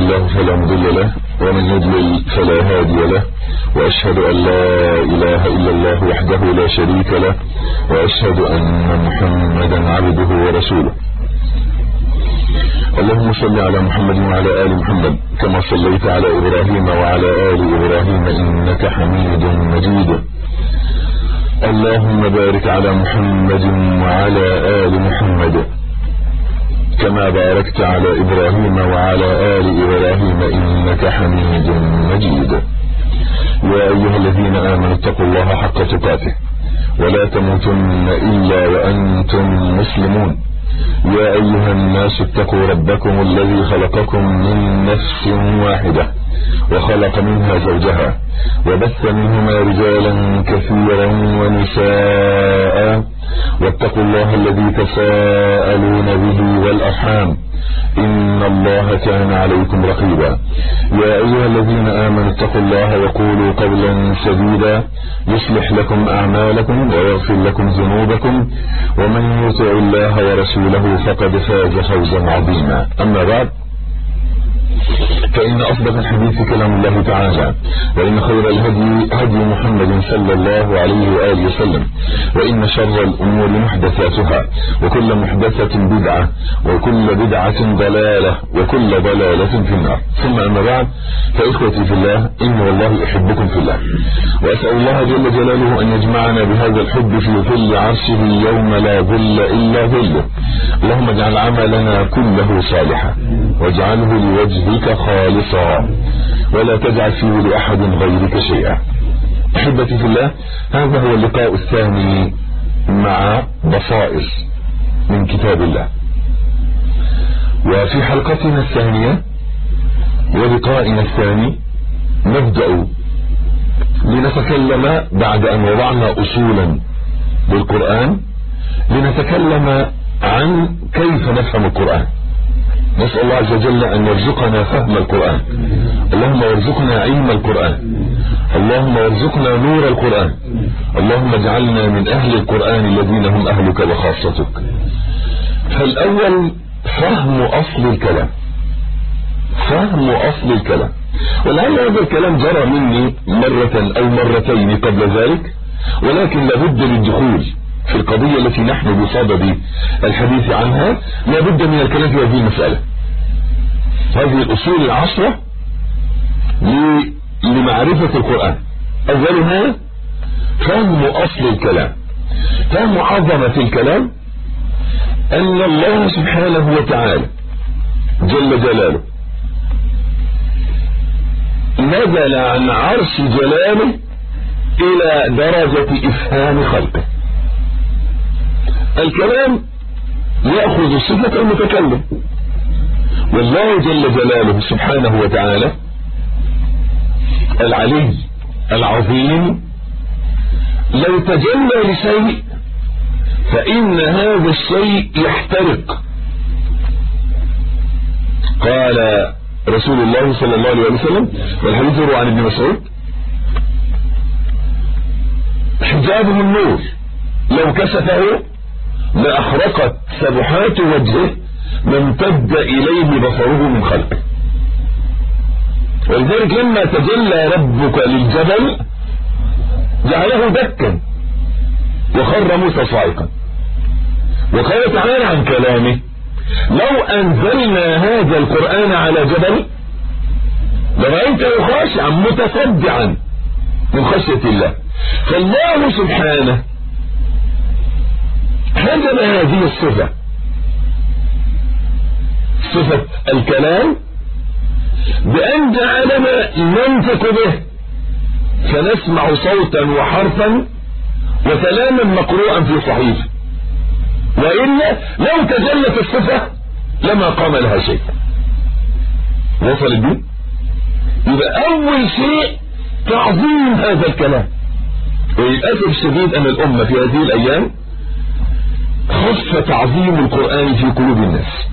الله فلا مضل له ومن يضلل فلا هادي له وأشهد أن لا إله إلا الله وحده لا شريك له وأشهد أن محمدا عبده ورسوله اللهم صل على محمد وعلى آل محمد كما صليت على إبراهيم وعلى آل إبراهيم إنك حميد مجيد اللهم بارك على محمد وعلى آل محمد كما باركت على إبراهيم وعلى آل إبراهيم إنك حميد مجيد يا أيها الذين آمنوا اتقوا الله حق تقاته ولا تموتن إلا وأنتم مسلمون يا أيها الناس اتقوا ربكم الذي خلقكم من نفس واحدة وخلق منها زوجها وبث منهما رجالا كثيرا ونساء واتقوا الله الذي تساءلون به والأرحام إن الله كان عليكم رقيبا يا أيها الذين آمنوا اتقوا الله وقولوا قولا سديدا يصلح لكم أعمالكم ويغفر لكم ذنوبكم ومن يطع الله ورسوله فقد فاز فوزا عظيما أما بعد فإن أصدق الحديث كلام الله تعالى وإن خير الهدي هدي محمد صلى الله عليه وآله وسلم وإن شر الأمور محدثاتها وكل محدثة بدعة وكل بدعة ضلالة وكل ضلالة في النار ثم أما بعد فإخوتي في الله إن والله أحبكم في الله وأسأل الله جل جلاله أن يجمعنا بهذا الحب في ظل عرشه يوم لا ظل إلا ظله اللهم اجعل عملنا كله صالحا واجعله لوجهك خالصا ولا تجعل فيه لأحد غيرك شيئا أحبتي في الله هذا هو اللقاء الثاني مع بصائر من كتاب الله وفي حلقتنا الثانية ولقائنا الثاني نبدأ لنتكلم بعد أن وضعنا أصولا للقرآن لنتكلم عن كيف نفهم القرآن نسأل الله عز وجل أن يرزقنا فهم القرآن اللهم ارزقنا علم القرآن اللهم ارزقنا نور القرآن اللهم اجعلنا من أهل القرآن الذين هم أهلك وخاصتك فالأول فهم أصل الكلام فهم أصل الكلام ولعل هذا الكلام جرى مني مرة أو مرتين قبل ذلك ولكن لابد للدخول في القضية التي نحن بصدد الحديث عنها لابد من الكلام في هذه المسألة هذه الأصول العشرة لمعرفة القرآن أولها فهم أصل الكلام فهم عظمة الكلام أن الله سبحانه وتعالى جل جلاله نزل عن عرش جلاله إلى درجة إفهام خلقه الكلام يأخذ صفة المتكلم والله جل جلاله سبحانه وتعالى العلي العظيم لو تجلى لشيء فإن هذا الشيء يحترق قال رسول الله صلى الله عليه وسلم والحديث يروى عن ابن مسعود حجابه النور لو كشفه لأحرقت سبحات وجهه ما امتد إليه بصره من خلقه ولذلك لما تجلى ربك للجبل جعله دكا وخر موسى صاعقا وقال تعالى عن كلامه لو أنزلنا هذا القرآن على جبل لرأيته خاشعا متصدعا من خشية الله فالله سبحانه حجب هذه الصفة صفة الكلام بأن جعلنا ننطق به فنسمع صوتا وحرفا وكلاما مقروءا في صحيح وإلا لو تجلت الصفة لما قام لها شيء وصل الدين يبقى أول شيء تعظيم هذا الكلام وللأسف الشديد أن الأمة في هذه الأيام خف تعظيم القرآن في قلوب الناس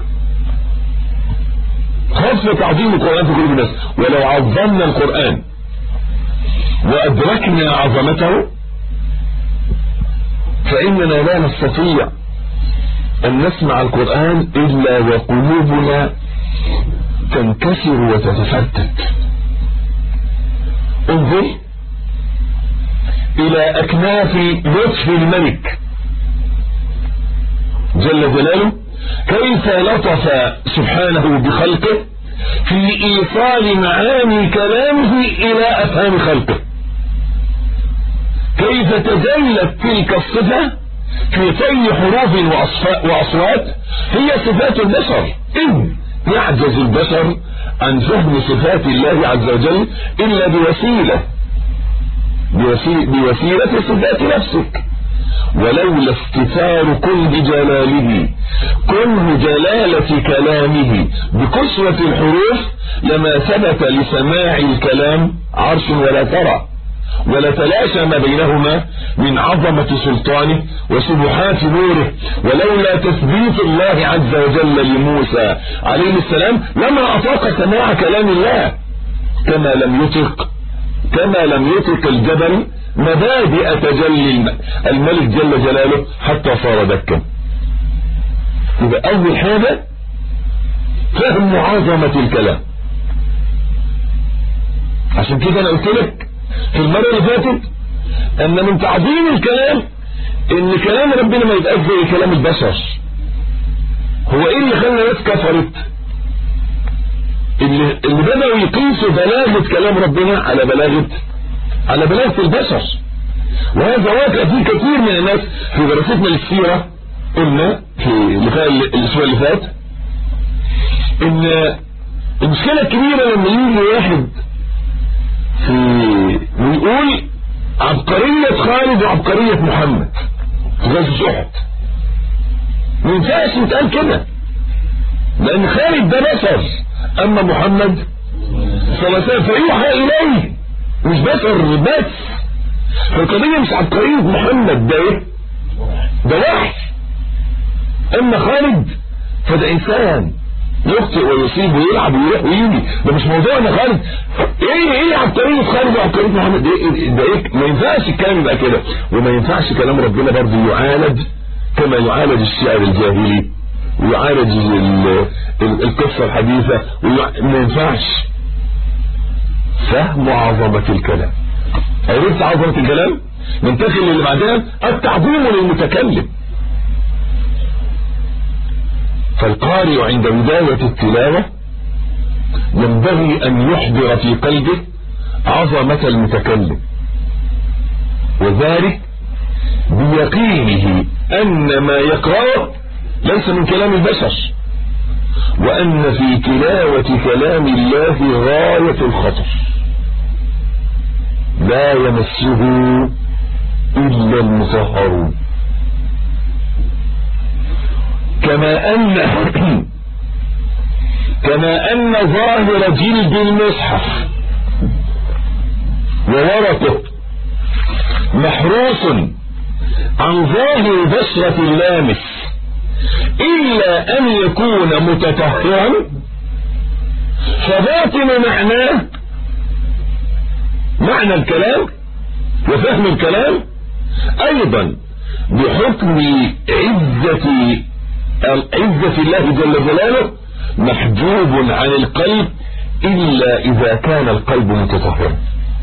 خف تعظيم القرآن في قلوب الناس ولو عظمنا القرآن وأدركنا عظمته فإننا لا نستطيع أن نسمع القرآن إلا وقلوبنا تنكسر وتتفتت انظر الى اكناف لطف الملك جل جلاله كيف لطف سبحانه بخلقه في ايصال معاني كلامه الى افهام خلقه كيف تجلت تلك الصفة في طي حروف واصوات هي صفات البشر إذ يعجز البشر عن فهم صفات الله عز وجل إلا بوسيلة بوسيلة صفات نفسك ولولا استثار كل جلاله كل جلالة كلامه بكسوة الحروف لما ثبت لسماع الكلام عرش ولا ترى ولتلاشى ما بينهما من عظمة سلطانه وسبحات نوره ولولا تثبيت الله عز وجل لموسى عليه السلام لما أطاق سماع كلام الله كما لم يطق كما لم يطق الجبل مبادئ تجلي الملك جل جلاله حتى صار دكا يبقى أول حاجة فهم عظمة الكلام عشان كده أنا قلت لك في المرة اللي فاتت ان من تعظيم الكلام ان كلام ربنا ما يبقاش زي كلام البشر هو ايه اللي خلى الناس كفرت اللي, اللي بدأوا يقيسوا بلاغة كلام ربنا على بلاغة على بلاغة البشر وهذا واقع فيه كثير من الناس في دراستنا للسيرة قلنا في الاسبوع اللي فات ان المشكلة الكبيرة لما يجي واحد في ويقول عبقرية خالد وعبقرية محمد في غزوة احد ما ينفعش يتقال كده لان خالد ده بشر اما محمد صلى الله عليه وسلم فيوحى اليه مش بشر بس فالقضية مش عبقرية محمد ده ايه ده وحي اما خالد فده انسان يخطئ ويصيب ويلعب ويروح ويجي ده مش موضوع ان خالد ايه ايه عبقرية خالد وعبقرية محمد ده ايه ده ايه ما ينفعش الكلام يبقى كده وما ينفعش كلام ربنا برضه يعالج كما يعالج الشعر الجاهلي ويعالج القصة الحديثة ما ينفعش فهم عظمة الكلام عرفت عظمة الكلام ننتقل للي بعدها التعظيم للمتكلم فالقارئ عند بداية التلاوة ينبغي أن يحضر في قلبه عظمة المتكلم وذلك بيقينه أن ما يقرأ ليس من كلام البشر وأن في تلاوة كلام الله غاية الخطر لا يمسه إلا المطهرون كما أن كما أن ظاهر جلد المصحف وورقه محروس عن ظاهر بشرة اللامس إلا أن يكون متطهرا فباطن معناه معنى الكلام وفهم الكلام أيضا بحكم عزة عزة الله جل جلاله محجوب عن القلب إلا إذا كان القلب متطهرا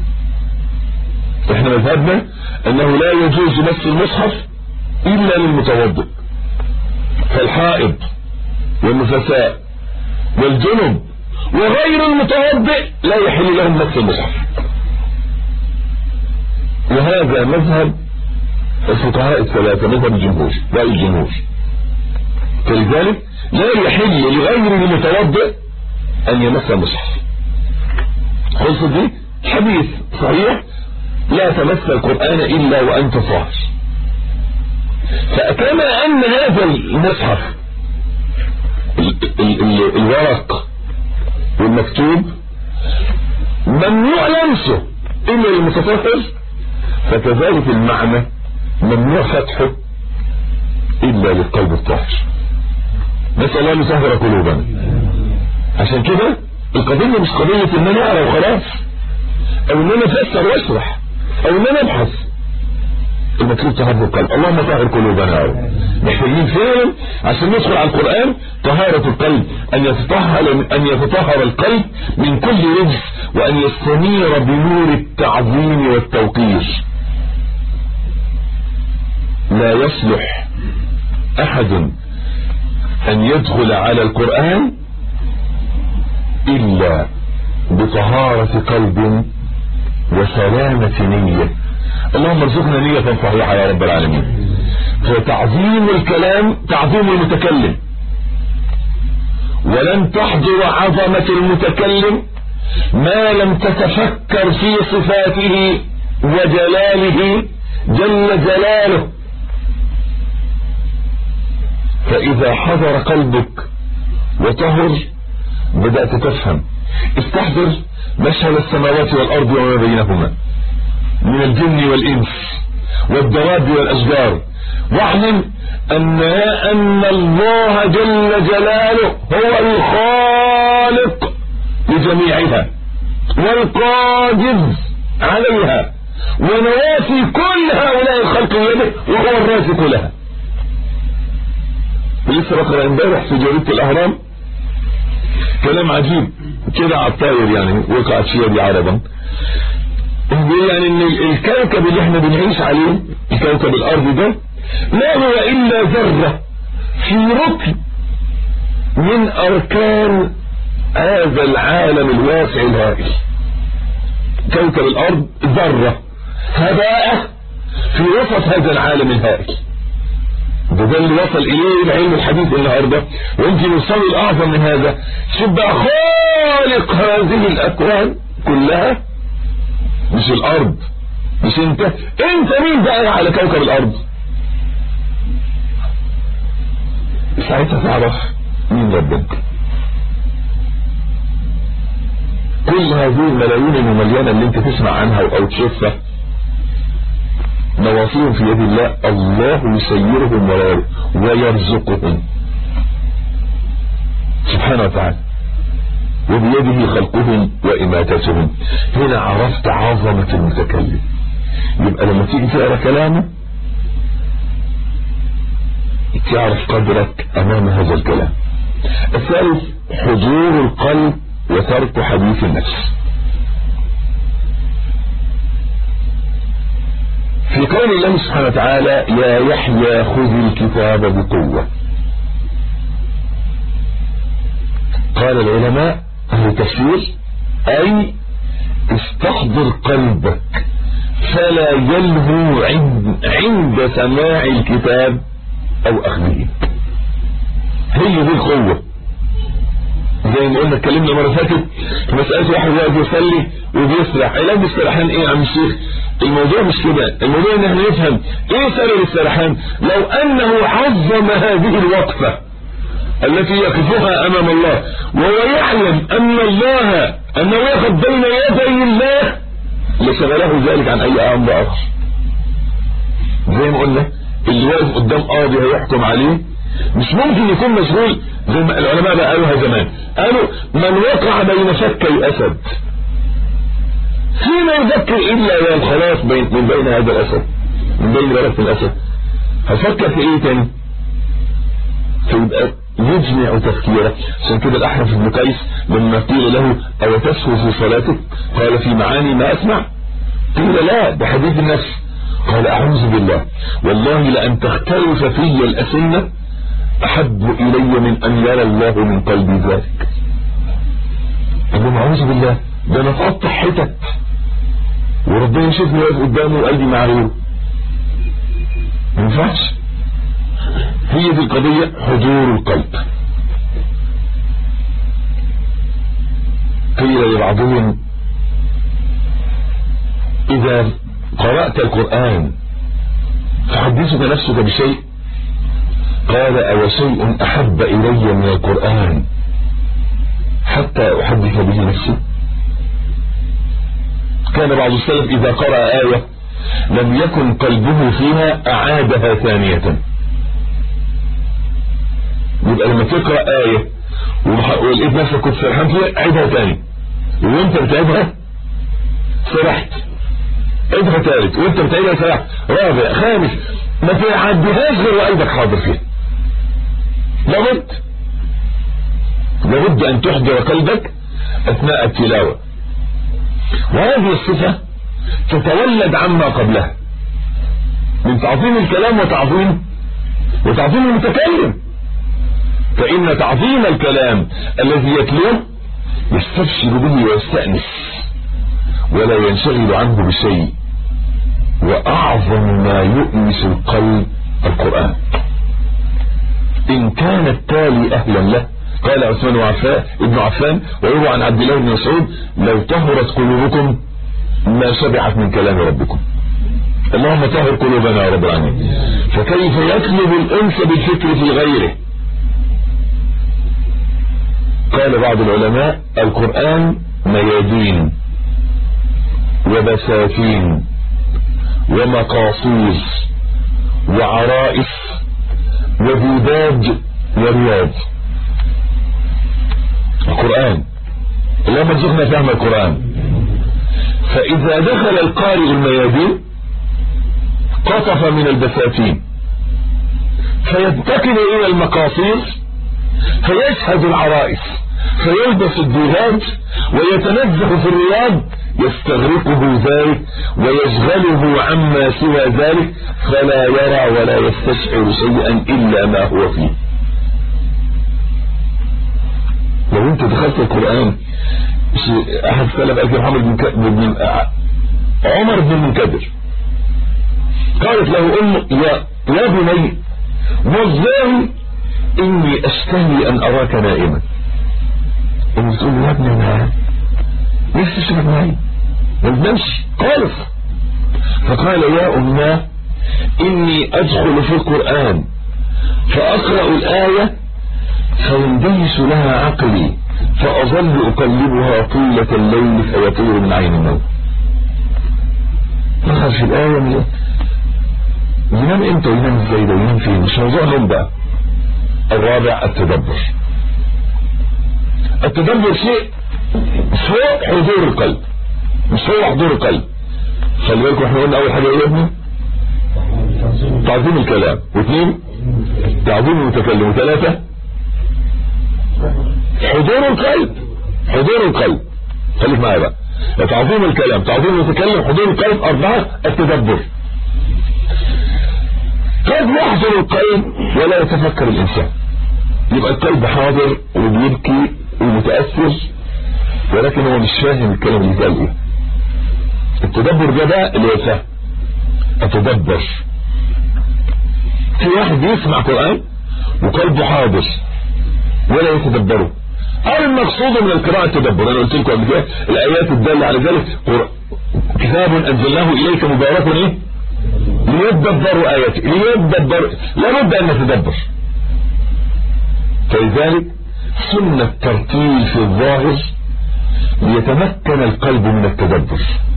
احنا مذهبنا أنه لا يجوز مس المصحف إلا للمتوضئ فالحائض والنفساء والجنب وغير المتوضئ لا يحل لهم مس المصحف وهذا مذهب الفقهاء الثلاثة مذهب الجمهور رأي الجمهور فلذلك لا يحل لغير المتوضئ أن يمس المصحف خلص دي حديث صحيح لا تمس القرآن إلا وأنت طاهر فكما أن هذا المصحف الورق والمكتوب ممنوع لمسه إلا للمتطهر فكذلك المعنى ممنوع فتحه إلا للقلب الطاهر نسأل الله أن يسهر قلوبنا عشان كده القضية مش قضية ان انا اقرا وخلاص او ان انا افسر واشرح او ان انا ابحث المطلوب تهذب القلب اللهم طهر قلوبنا يا رب محتاجين فعلا عشان ندخل على القرآن طهارة القلب أن يتطهر أن يتطهر القلب من كل رجس وأن يستنير بنور التعظيم والتوقير لا يصلح أحد أن يدخل على القرآن إلا بطهارة قلب وسلامة نية اللهم ارزقنا نية صحيحة يا رب العالمين فتعظيم الكلام تعظيم المتكلم ولن تحضر عظمة المتكلم ما لم تتفكر في صفاته وجلاله جل جلاله فإذا حضر قلبك وطهر بدأت تفهم استحضر مشهد السماوات والأرض وما بينهما من الجن والإنس والدواب والأشجار واعلم أن أن الله جل جلاله هو الخالق لجميعها والقادر عليها ونوافي كل هؤلاء الخلق يده وهو الرازق لها لسه بقرا امبارح في جريده الاهرام كلام عجيب كده على الطاير يعني وقعت فيها دي عربا يعني ان الكوكب اللي احنا بنعيش عليه الكوكب الارض ده ما هو الا ذرة في ركن من اركان هذا العالم الواسع الهائل كوكب الارض ذرة هباء في وسط هذا العالم الهائل ده ده اللي وصل اليه العلم الحديث النهارده ويمكن يوصلوا الاعظم من هذا شوف بقى خالق هذه الاكوان كلها مش الارض مش انت انت مين بقى على كوكب الارض ساعتها تعرف مين ربك كل هذه الملايين المملينة اللي انت تسمع عنها او تشوفها نواصيهم في يد الله الله يسيرهم ويرزقهم سبحانه وتعالى وبيده خلقهم وإماتتهم هنا عرفت عظمة المتكلم يبقى لما تيجي تقرا كلامه تعرف قدرك أمام هذا الكلام الثالث حضور القلب وترك حديث النفس في قول الله سبحانه وتعالى يا يحيى خذ الكتاب بقوة قال العلماء أهل تفسير أي استحضر قلبك فلا يلهو عند, عند سماع الكتاب أو أخذه هي دي القوة زي ما قلنا اتكلمنا مرة فاتت في مسألة واحد واقف يصلي وبيسرح علاج السرحان ايه يا عم الشيخ الموضوع مش كده الموضوع ان احنا نفهم ايه سبب السرحان لو انه عظم هذه الوقفة التي يقفها امام الله وهو يعلم ان الله انه يقف بين يدي الله لشغله ذلك عن اي امر اخر زي ما قلنا اللي واقف قدام قاضي هيحكم عليه مش ممكن يكون مشغول زي ما العلماء بقى قالوها زمان قالوا من وقع بين شكي اسد فيما يذكر الا يا الخلاص بين من بين هذا الاسد من بين بلد الاسد هفكر في ايه تاني فيبقى يجمع تفكيره عشان كده الاحنف بن قيس لما قيل له او تسهو في صلاتك قال في معاني ما اسمع قيل لا بحديث النفس قال اعوذ بالله والله لان تختلف في الاسنه احب الي من ان يرى الله من قلبي ذلك قال لهم اعوذ بالله ده انا تقطع حتت وربنا يشوفني واقف قدامه وقلبي مع غيره ما ينفعش هي دي القضية حضور القلب قيل لبعضهم إذا قرأت القرآن فحدثك نفسك بشيء قال أو شيء أحب إلي من القرآن حتى أحدث به نفسي كان بعض السلف إذا قرأ آية لم يكن قلبه فيها أعادها ثانية يبقى لما تقرأ آية ولقيت نفسك كنت سرحان فيها عيدها تاني وانت بتعيدها سرحت عيدها تالت وانت بتعيدها سرحت رابع خامس ما تعديهاش غير وقلبك حاضر فيها لابد لابد ان تحضر قلبك اثناء التلاوة وهذه الصفة تتولد عما قبلها من تعظيم الكلام وتعظيم وتعظيم المتكلم فإن تعظيم الكلام الذي يتلوه يستبشر به ويستأنس ولا ينشغل عنه بشيء وأعظم ما يؤنس القلب القرآن إن كان التالي أهلا له قال عثمان وعفان ابن عفان ويروى عن عبد الله بن مسعود لو طهرت قلوبكم ما شبعت من كلام ربكم اللهم طهر قلوبنا يا رب العالمين فكيف يطلب الانس بالفكر في غيره قال بعض العلماء القرآن ميادين وبساتين ومقاصير وعرائس وديداج ورياض القرآن اللهم ارزقنا فهم القرآن فإذا دخل القارئ الميادين قطف من البساتين فينتقل إلى المقاصير فيشهد العرائس فيلبس الديهات ويتنزه في الرياض يستغرقه ذلك ويشغله عما سوى ذلك فلا يرى ولا يستشعر شيئا إلا ما هو فيه لو انت دخلت القرآن احد السلف قال محمد بن, بن عمر بن المنكدر قالت له ام يا يا بني والله اني اشتهي ان اراك نائما ام تقول يا ابني انا نفسي اشرب معي ما تنامش خالص فقال يا اماه اني ادخل في القران فاقرا الايه فيندهش لها عقلي فأظل أقلبها طيلة الليل فيطير من عين النوم دخل في الآية من ينام امتى وينام ازاي ده وينام فين مش موضوع نوم بقى الرابع التدبر التدبر شيء فوق حضور القلب مش فوق حضور القلب خلي بالكم احنا قلنا اول حاجه ايه يا ابني تعظيم الكلام واثنين تعظيم المتكلم وثلاثه حضور القلب حضور القلب خليك معايا بقى تعظيم الكلام تعظيم المتكلم حضور القلب أربعة التدبر قد يحضر القلب ولا يتفكر الإنسان يبقى القلب حاضر وبيبكي ومتأثر ولكن هو مش فاهم الكلام اللي قال ايه التدبر ده بقى اللي هو فهم اتدبر في واحد بيسمع قرآن وقلبه حاضر ولا يتدبره المقصود من القراءة التدبر انا قلت لكم قبل كده الايات الدالة على ذلك كتاب انزلناه اليك مبارك ايه ليتدبروا اياته ليتدبروا لابد ان نتدبر فلذلك سنة ترتيل في الظاهر ليتمكن القلب من التدبر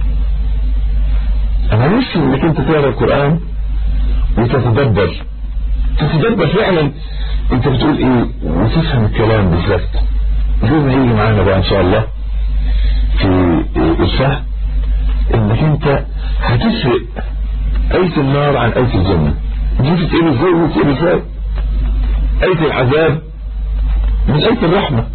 انا نفسي انك انت تقرا القرآن وتتدبر تتدبر فعلا انت بتقول ايه وتفهم الكلام بالظبط زي ما يجي معانا بقى ان شاء الله في الفهم انك انت هتفرق اية النار عن اية الجنة دي تتقل ازاي وتتقل ازاي اية العذاب من اية الرحمة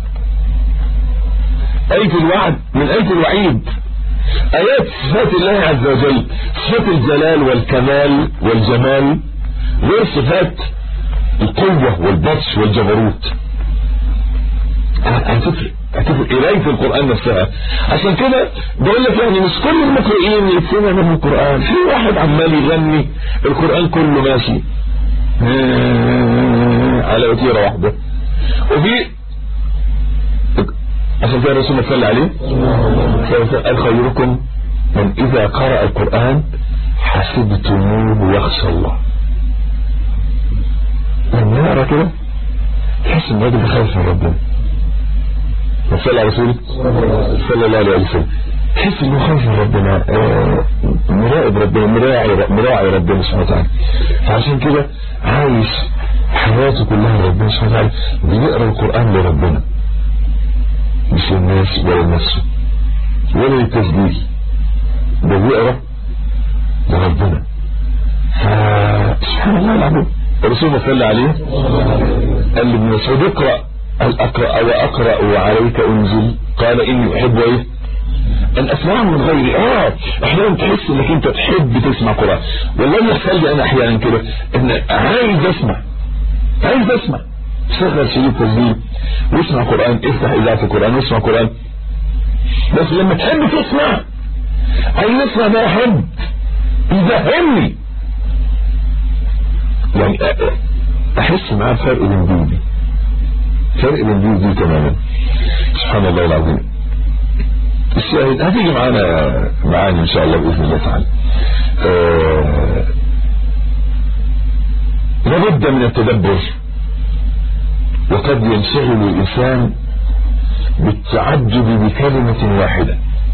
اية الوعد من اية الوعيد ايات صفات الله عز وجل صفات الجلال والكمال والجمال غير صفات القوة والبطش والجبروت هتفرق هتفرق قراية القرآن نفسها عشان كده بقول لك يعني مش كل المقرئين يكفينا من القرآن في واحد عمال يغني القرآن كله ماشي على وتيرة واحدة وفي عشان كده الرسول صلى عليه قال خيركم من إذا قرأ القرآن حسبتموه يخشى الله لما يقرأ كده تحس ان الراجل خايف من ربنا وصلى على رسوله صلى الله عليه وسلم تحس انه خايف من ربنا مراقب ربنا مراعي مراعي ربنا سبحانه وتعالى فعشان كده عايش حياته كلها لربنا سبحانه وتعالى بيقرا القران لربنا مش للناس ولا لنفسه ولا للتسجيل ده بيقرا لربنا فسبحان ما صلى عليه قال لابن مسعود اقرأ هل اقرأ او اقرأ وعليك انزل قال اني احب ايه ان اسمعه من غيري اه احيانا تحس انك انت تحب تسمع قرآن والله يحصل لي انا احيانا كده ان عايز اسمع عايز اسمع شغل شريط تسجيل واسمع قرآن افتح اذاعة القرآن واسمع قرآن بس لما تحب تسمع عايز اسمع ده حب يفهمني يعني احس معاه فرق بين دي ودي فرق بين دي ودي تماما سبحان الله العظيم الشاهد هتيجي معانا معانا ان شاء الله باذن الله تعالى آه لابد من التدبر وقد ينشغل الانسان بالتعجب بكلمة واحدة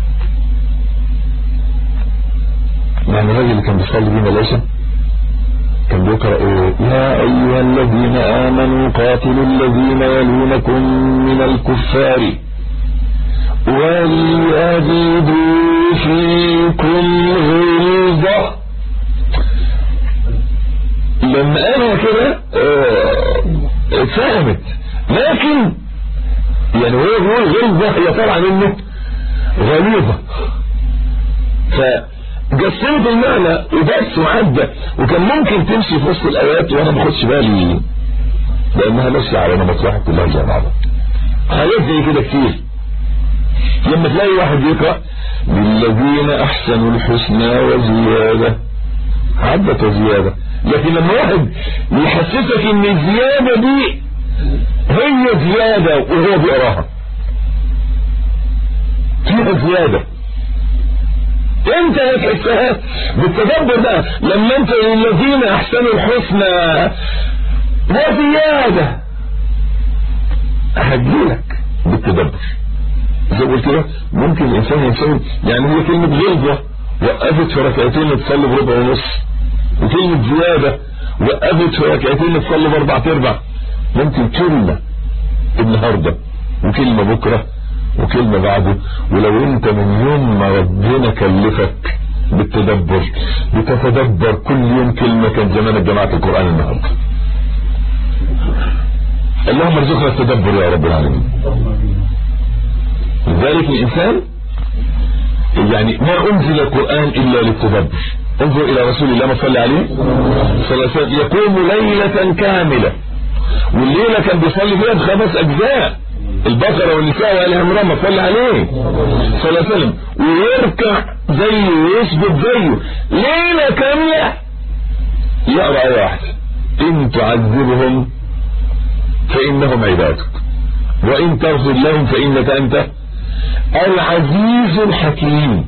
يعني الراجل اللي كان بيصلي بينا ليش كان بيقرأ ايه يا ايها الذين امنوا قاتلوا الذين يلونكم من الكفار وليجدوا فيكم غلظة لما قالها كده اتفهمت لكن يعني هو بيقول غلظة هي طالعة منه غليظة فجسمت المعنى وبس وعدى وكان ممكن تمشي في وسط الايات وانا ما اخدش بالي لانها ماشيه على مصلحه كلها زي بعضها حاجات زي كده كتير لما تلاقي واحد يقرا للذين احسنوا الحسنى وزياده عدت وزياده لكن لما واحد يحسسك ان الزياده دي هي زياده وهو بيقراها فيها زياده انت هتحسها بالتدبر ده لما انت للذين احسنوا الحسنى وزياده هتجيلك بالتدبر زي ما قلت لك ممكن الانسان ينسان يعني هي كلمه غلظه وقفت في ركعتين تصلي بربع ونص وكلمه زياده وقفت في ركعتين تصلي باربع ارباع ممكن كلمه النهارده وكلمه بكره وكلمة بعده ولو انت من يوم ما ربنا كلفك بالتدبر بتتدبر كل يوم كلمة كان زمان جماعة القرآن النهاردة اللهم ارزقنا التدبر يا رب العالمين لذلك الإنسان يعني ما أنزل القرآن إلا للتدبر انظر إلى رسول الله ما صلى عليه صلى الله عليه وسلم يقوم ليلة كاملة والليلة كان بيصلي فيها بخمس أجزاء البقرة والنساء وآل عمران ما صلى عليه صلى الله عليه وسلم ويركع زيه ويسجد زيه ليلة كاملة يقرأ آية واحدة إن تعذبهم فإنهم عبادك وإن تغفر لهم فإنك أنت العزيز الحكيم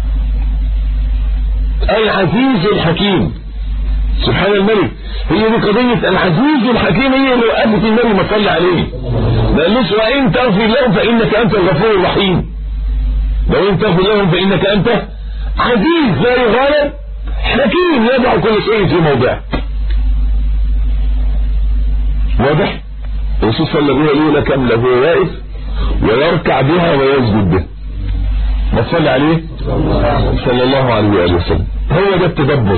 العزيز الحكيم سبحان الملك هي دي قضية العزيز الحكيم هي اللي وقفت النبي ما صلى عليه ما قالوش وإن تغفر لهم فإنك أنت الغفور الرحيم وإن تغفر لهم فإنك أنت عزيز لا يغالب حكيم يضع كل شيء في موضعه واضح الرسول صلى الله عليه وسلم كاملة هو واقف ويركع بها ويسجد بها ما صلى عليه صلى الله عليه وآله وسلم هو ده التدبر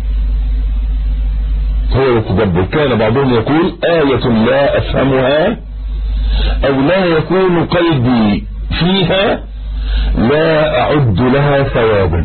هو التدبر كان بعضهم يقول آية لا أفهمها أو لا يكون قلبي فيها لا أعد لها ثوابا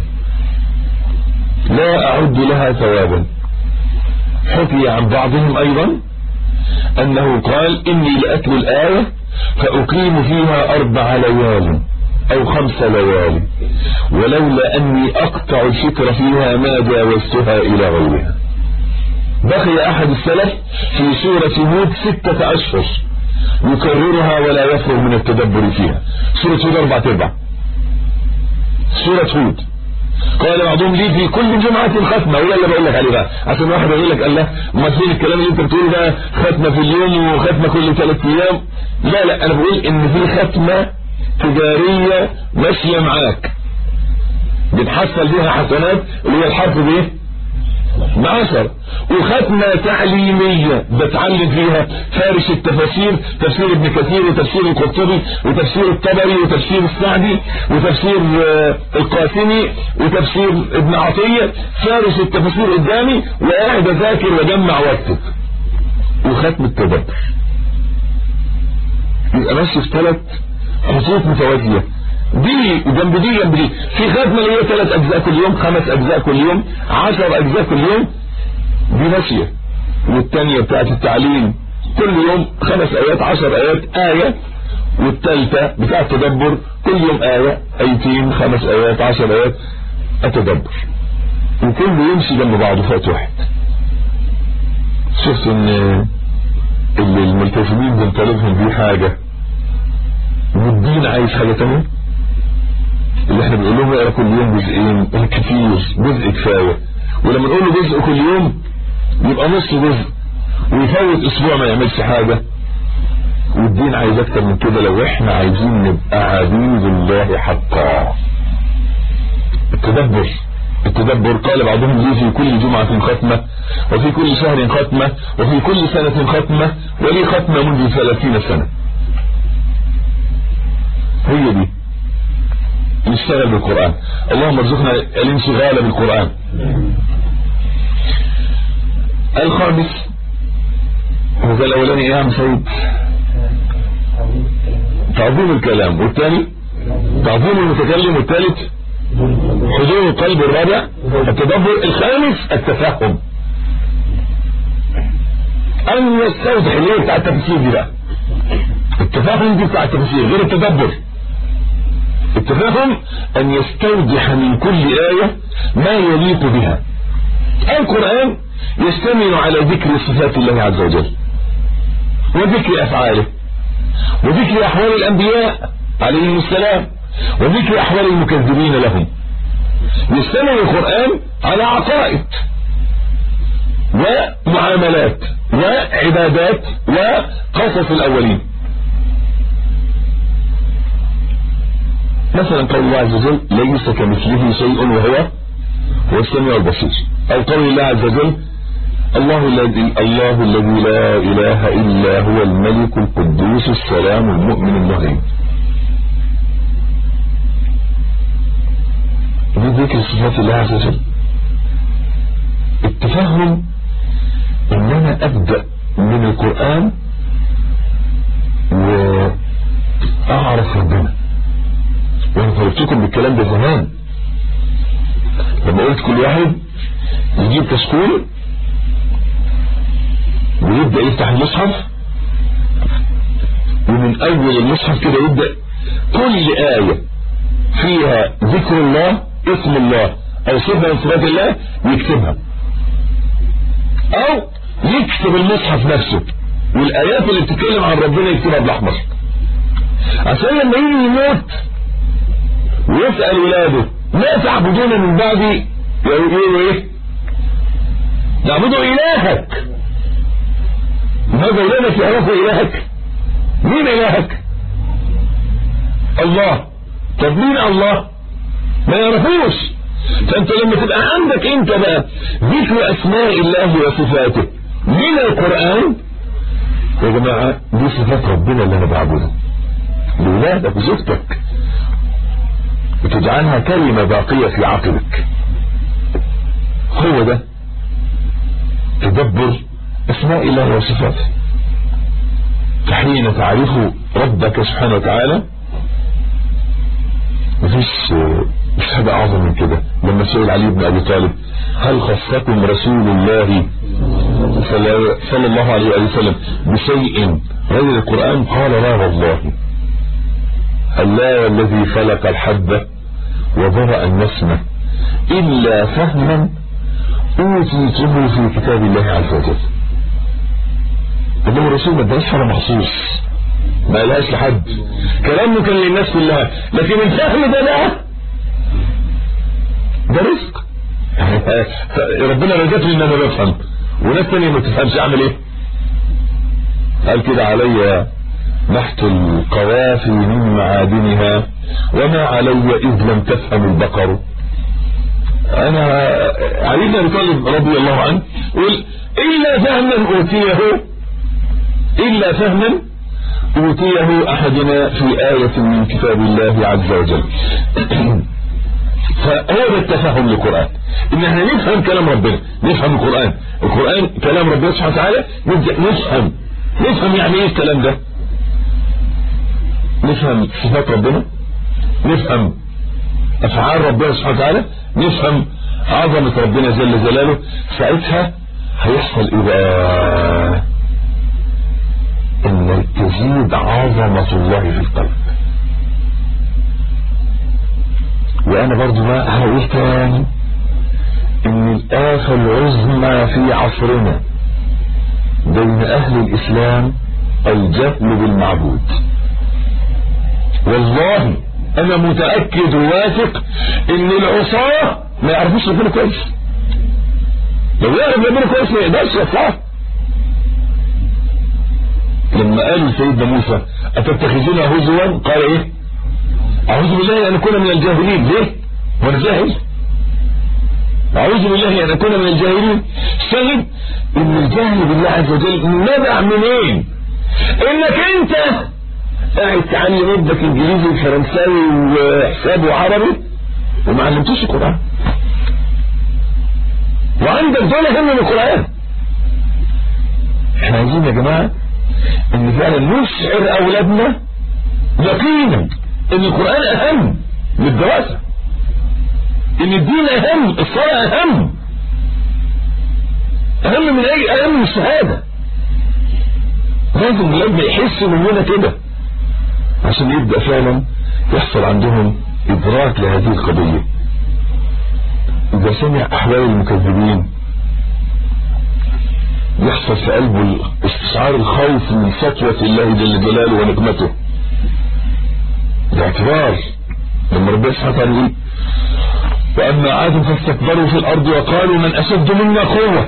لا أعد لها ثوابا حكي عن بعضهم أيضا أنه قال إني لأتلو الآية فأقيم فيها أربع ليال أو خمس ليال ولولا أني أقطع الفكر فيها ما جاوزتها إلى غيرها بقي أحد السلف في سورة هود ستة أشهر يكررها ولا يفرغ من التدبر فيها سورة هود أربعة أربع سورة هود قال بعضهم لي في كل جمعة ختمة ولا اللي بقول لك عليه بقى عشان واحد يقول لك الله ما فين الكلام اللي انت بتقوله ده ختمة في اليوم وختمة كل ثلاث ايام لا لا انا بقول ان في ختمة تجارية ماشية معاك بتحصل فيها حسنات اللي هي الحرف بايه بعشر وختمة تعليمية بتعلم فيها فارش التفاسير تفسير ابن كثير وتفسير القرطبي وتفسير الطبري وتفسير السعدي وتفسير القاسمي وتفسير ابن عطية فارش التفاسير قدامي وقاعد اذاكر واجمع واكتب وختم التدبر يبقى ماشي في ثلاث خطوط متوازية دي جنب دي جنب دي في ختمة اللي هي ثلاث اجزاء كل يوم خمس اجزاء كل يوم عشر اجزاء كل يوم دي ماشية والتانية بتاعت التعليم كل يوم خمس ايات عشر ايات آية والتالتة بتاع التدبر كل يوم آية ايتين خمس ايات عشر ايات اتدبر وكله يمشي جنب بعضه فات واحد شفت ان اللي الملتزمين بنطالبهم بيه حاجة والدين عايز حاجة تانية اللي احنا بنقول لهم اقرا كل يوم جزئين كتير جزء كفاية ولما نقول له جزء كل يوم يبقى نص جزء ويفوت اسبوع ما يعملش حاجة والدين عايز اكتر من كده لو احنا عايزين نبقى عبيد الله حقا التدبر التدبر قال بعضهم لي في كل جمعة ختمة وفي كل شهر ختمة وفي كل سنة ختمة ولي ختمة منذ ثلاثين سنة هي دي نشتغل بالقرآن اللهم ارزقنا الانشغال بالقرآن الخامس هذا الاولاني ايه يا عم سيد تعظيم الكلام والثاني تعظيم المتكلم والثالث حضور القلب الرابع التدبر الخامس التفهم ان يستوضح اللي هي بتاع التفسير دي بقى التفهم دي بتاع التفسير غير التدبر التفهم ان يستوضح من كل آية ما يليق بها القرآن يشتمل على ذكر صفات الله عز وجل وذكر افعاله وذكر احوال الانبياء عليهم السلام وذكر احوال المكذبين لهم يشتمل القرآن على عقائد ومعاملات وعبادات وقصص الاولين مثلا قول الله عز وجل ليس كمثله شيء وهو هو السميع البصير او قول الله عز وجل الله الذي الله الذي لا اله الا هو الملك القدوس السلام المؤمن المهيمن دي ذكر صفات الله عز وجل التفهم ان انا ابدأ من القرآن واعرف ربنا وانا طلبتكم بالكلام ده زمان لما قلت كل واحد يجيب كشكول ويبدأ يفتح المصحف ومن اول المصحف كده يبدأ كل آية فيها ذكر الله اسم الله او صفة من صفات الله يكتبها او يكتب المصحف نفسه والايات اللي بتتكلم عن ربنا يكتبها بالاحمر عشان لما يجي يموت ويسأل ولاده ما تعبدون من بعدي يقولوا ايه نعبد الهك ماذا ولادك يعرفوا الهك مين الهك الله طب مين الله ما يعرفوش فانت لما تبقى عندك انت بقى ذكر اسماء الله وصفاته من القرآن يا جماعة دي صفات ربنا اللي انا بعبده لولادك وزوجتك وتجعلها كلمة باقية في عقلك هو ده تدبر اسماء الله وصفاته فحين تعرف ربك سبحانه وتعالى مفيش مش حاجة أعظم من كده لما سئل علي بن أبي طالب هل خصكم رسول الله صلى الله عليه وسلم بشيء غير القرآن قال لا والله الله الذي خلق الحبة وبرأ النسمة إلا فهما أوتيته في كتاب الله عز وجل إنه الرسول ما اداش حاجة مخصوص ما قالهاش لحد كلامه كان للناس كلها لكن الفهم ده بقى ده رزق ربنا رزقني ان انا بفهم وناس تانية ما تفهمش اعمل ايه قال كده علي نحت القوافي من معادنها وما علي اذ لم تفهم البقر انا علي بن ابي طالب رضي الله عنه يقول الا فهما اوتيه الا فهما اوتيه احدنا في آية من كتاب الله عز وجل فهو ده التفهم للقرآن ان احنا نفهم كلام ربنا نفهم القرآن القرآن كلام ربنا سبحانه وتعالى نبدأ نفهم نفهم يعني ايه الكلام ده نفهم صفات ربنا نفهم افعال ربنا سبحانه وتعالى نفهم عظمة ربنا جل جلاله ساعتها هيحصل ايه بقى ان تزيد عظمة الله في القلب وانا برضو ما هقول تاني ان الآفة العظمى في عصرنا بين اهل الاسلام الجهل بالمعبود والله انا متأكد وواثق ان العصاة ما يعرفوش ربنا كويس لو يعرف ربنا كويس ما يقدرش يطلع لما قالوا سيدنا موسى اتتخذون هزوا قال ايه اعوذ بالله ان اكون من الجاهلين ليه وانا جاهل اعوذ بالله ان اكون من الجاهلين شهد ان الجهل بالله عز وجل نبع منين انك انت قاعد تعلم ابنك انجليزي وفرنساوي وحساب وعربي وما علمتوش القران وعندك دول هم من القران احنا عايزين يا جماعه ان فعلا نشعر اولادنا يقينا ان القران اهم من الدراسه ان الدين اهم الصلاه اهم اهم من اي اهم من الشهاده لازم لما يحسوا مننا كده عشان يبدأ فعلا يحصل عندهم ادراك لهذه القضية اذا سمع احوال المكذبين يحصل في قلبه استشعار الخوف من سطوة الله جل جلاله ونقمته الاعتبار لما ربنا سبحانه وتعالى يقول واما عاد فاستكبروا في الارض وقالوا من اشد منا قوه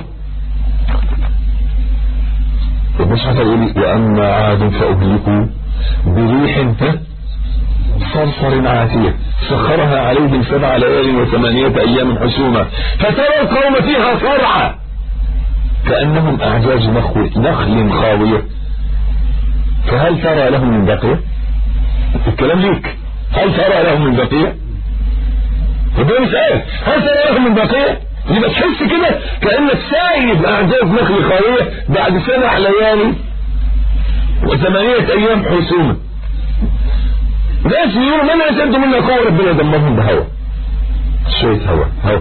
ربنا سبحانه وتعالى يقول واما عاد فاهلكوا بريح صرصر عاتية سخرها عليهم سبع ليال وثمانية أيام حسوما فترى القوم فيها صرعى كأنهم أعجاز نخل, نخل خاوية فهل ترى لهم من بقية الكلام ليك هل ترى لهم من بقية ربنا يسأل هل ترى لهم من بقية يبقى تحس كده كأنك سايب أعجاز نخل خاوية بعد سبع ليالي وثمانية ايام حسوما ناس يقولوا من اشد منا قوة ربنا يدمرهم بهوا شوية هوا هوا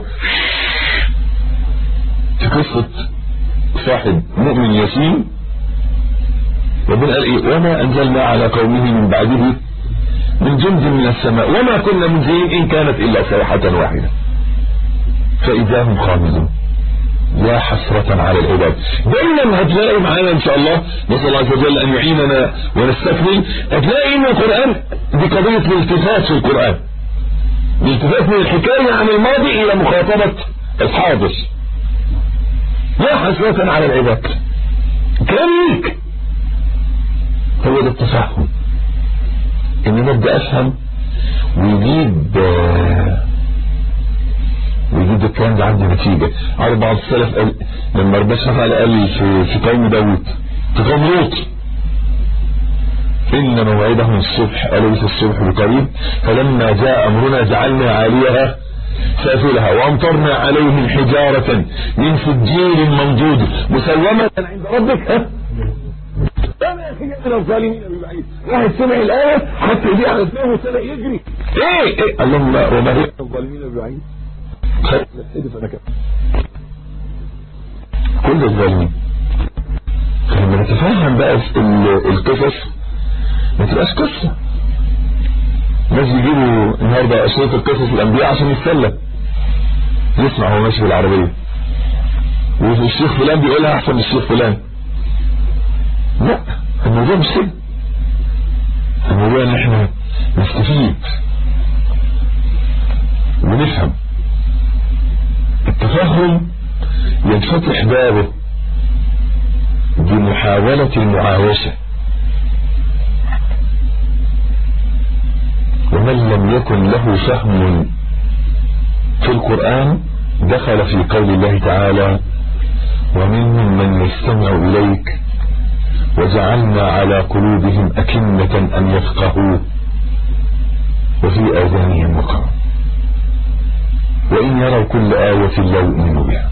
في قصة صاحب مؤمن ياسين ربنا قال ايه وما انزلنا على قومه من بعده من جند من السماء وما كنا منزلين ان كانت الا صيحة واحدة فاذا هم خامدون يا حسرة على العباد دايما هتلاقي معانا ان شاء الله نسأل الله عز وجل ان يعيننا ونستكمل هتلاقي ان القرآن دي قضية الالتفات في القرآن الالتفات من الحكاية عن الماضي الى مخاطبة الحاضر يا حسرة على العباد كلام ليك هو ده التفاهم ان نبدأ افهم ويجيب آه ويجيب الكلام ده عندي نتيجة عارف بعض السلف قال لما ربنا سبحانه وتعالى قال في, في قوم داوود في قوم لوط إن موعدهم الصبح أليس الصبح بقريب فلما جاء أمرنا جعلنا عاليها سافلها وأمطرنا عليهم حجارة من سجيل منضود مسومة عند ربك ها يا اخي من الظالمين ببعيد واحد سمع الآية حتى يجي على دماغه وسنة يجري ايه ايه قال لهم لا وما هي الظالمين ببعيد كل الظالمين فلما نتفهم بقى القصص ما تبقاش قصة الناس بيجيبوا النهاردة أشرطة القصص الأنبياء عشان يتسلى يسمع هو ماشي بالعربية والشيخ فلان بيقولها أحسن من الشيخ فلان لا الموضوع مش كده الموضوع ان احنا نستفيد ونفهم التفهم ينفتح بابه بمحاولة المعايشة ومن لم يكن له فهم في القرآن دخل في قول الله تعالى ومنهم من يستمع إليك وجعلنا على قلوبهم أكنة أن يفقهوا وفي آذانهم وقرا وإن يروا كل آية لا يؤمنوا بها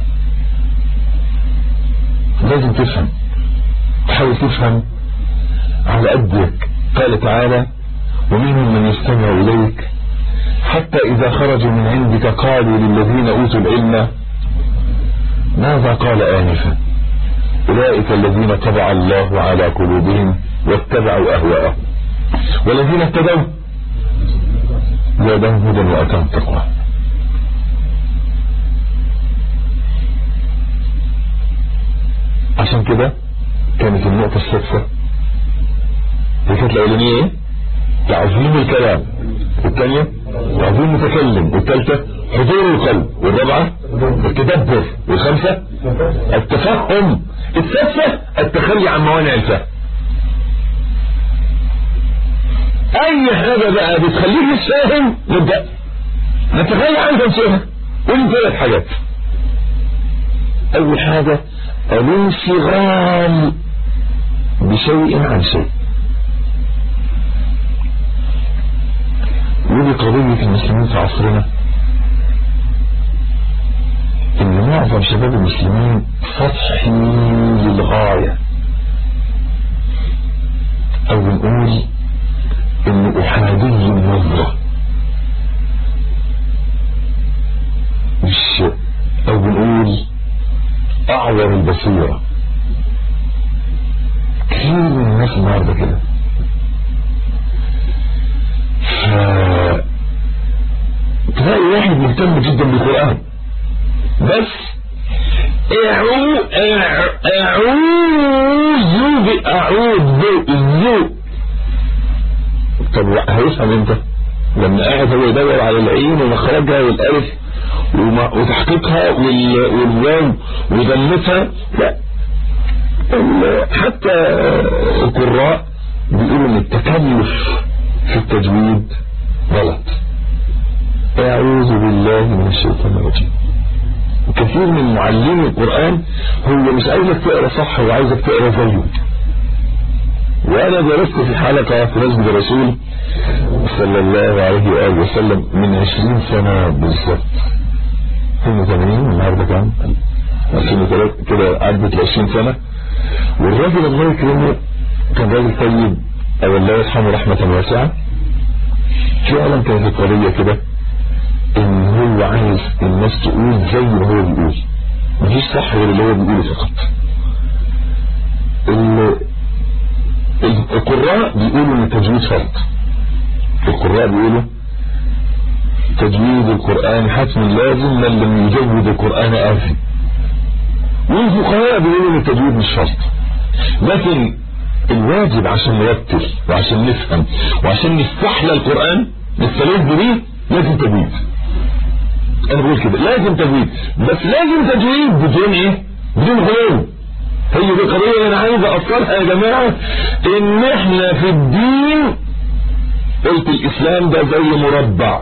لازم تفهم تحاول تفهم على قدك قال تعالى ومنهم من يستمع إليك حتى إذا خرجوا من عندك قالوا للذين أوتوا العلم ماذا قال آنفا أولئك الذين طبع الله على قلوبهم واتبعوا أهواءهم والذين اهتدوا زادهم هدى وأتاهم تقوى عشان كده كانت النقطة السادسة هي كانت الأولانية ايه؟ تعظيم الكلام والثانية تعظيم المتكلم والثالثة حضور القلب والرابعة التدبر والخامسة التفهم السادسة التخلي عن موانع الفهم اي حاجة بقى بتخليك مش فاهم نبدأ نتخلي عن تنسيها قول ثلاث حاجات اول حاجة الانشغال بشيء عن شيء ودي قضية المسلمين في عصرنا ان معظم شباب المسلمين سطحي للغاية او نقول انه احادي النظرة مش او بنقول اعور البصيرة كثير من الناس النهارده كده ف تلاقي واحد مهتم جدا بالقرآن بس اعوذ اعوذ اعوذ طب هيفهم امتى لما قاعد هو يدور على العين ومخرجها والالف وتحقيقها والواو وضمتها لا حتى القراء بيقولوا ان التكلف في التجويد غلط اعوذ بالله من الشيطان الرجيم كثير من معلمي القرآن هو مش عايزك تقرا صح هو عايزك تقرا زيه وانا درست في حلقة في مسجد الرسول صلى الله عليه وآله وسلم من عشرين سنة بالظبط 82 النهارده كام 2003 كده عدت 20 سنة والراجل الله يكرمه كان راجل طيب او الله يرحمه رحمة واسعة فعلا كانت القضية كده ان هو عايز الناس تقول زي ما هو بيقول مفيش صح غير اللي هو بيقوله فقط القراء بيقولوا ان التجويد فرض القراء بيقولوا تجويد القرآن حتم لازم من لم يجود القرآن آثم والفقهاء بيقولوا ان التجويد مش فرض لكن الواجب عشان نرتل وعشان نفهم وعشان نستحلى القرآن نستلذ بيه لازم تجويد انا بقول كده لازم تجويد بس لازم تجويد بدون ايه بدون غلو هي دي قضية انا عايز اوصلها يا جماعة ان احنا في الدين قلت الاسلام ده زي مربع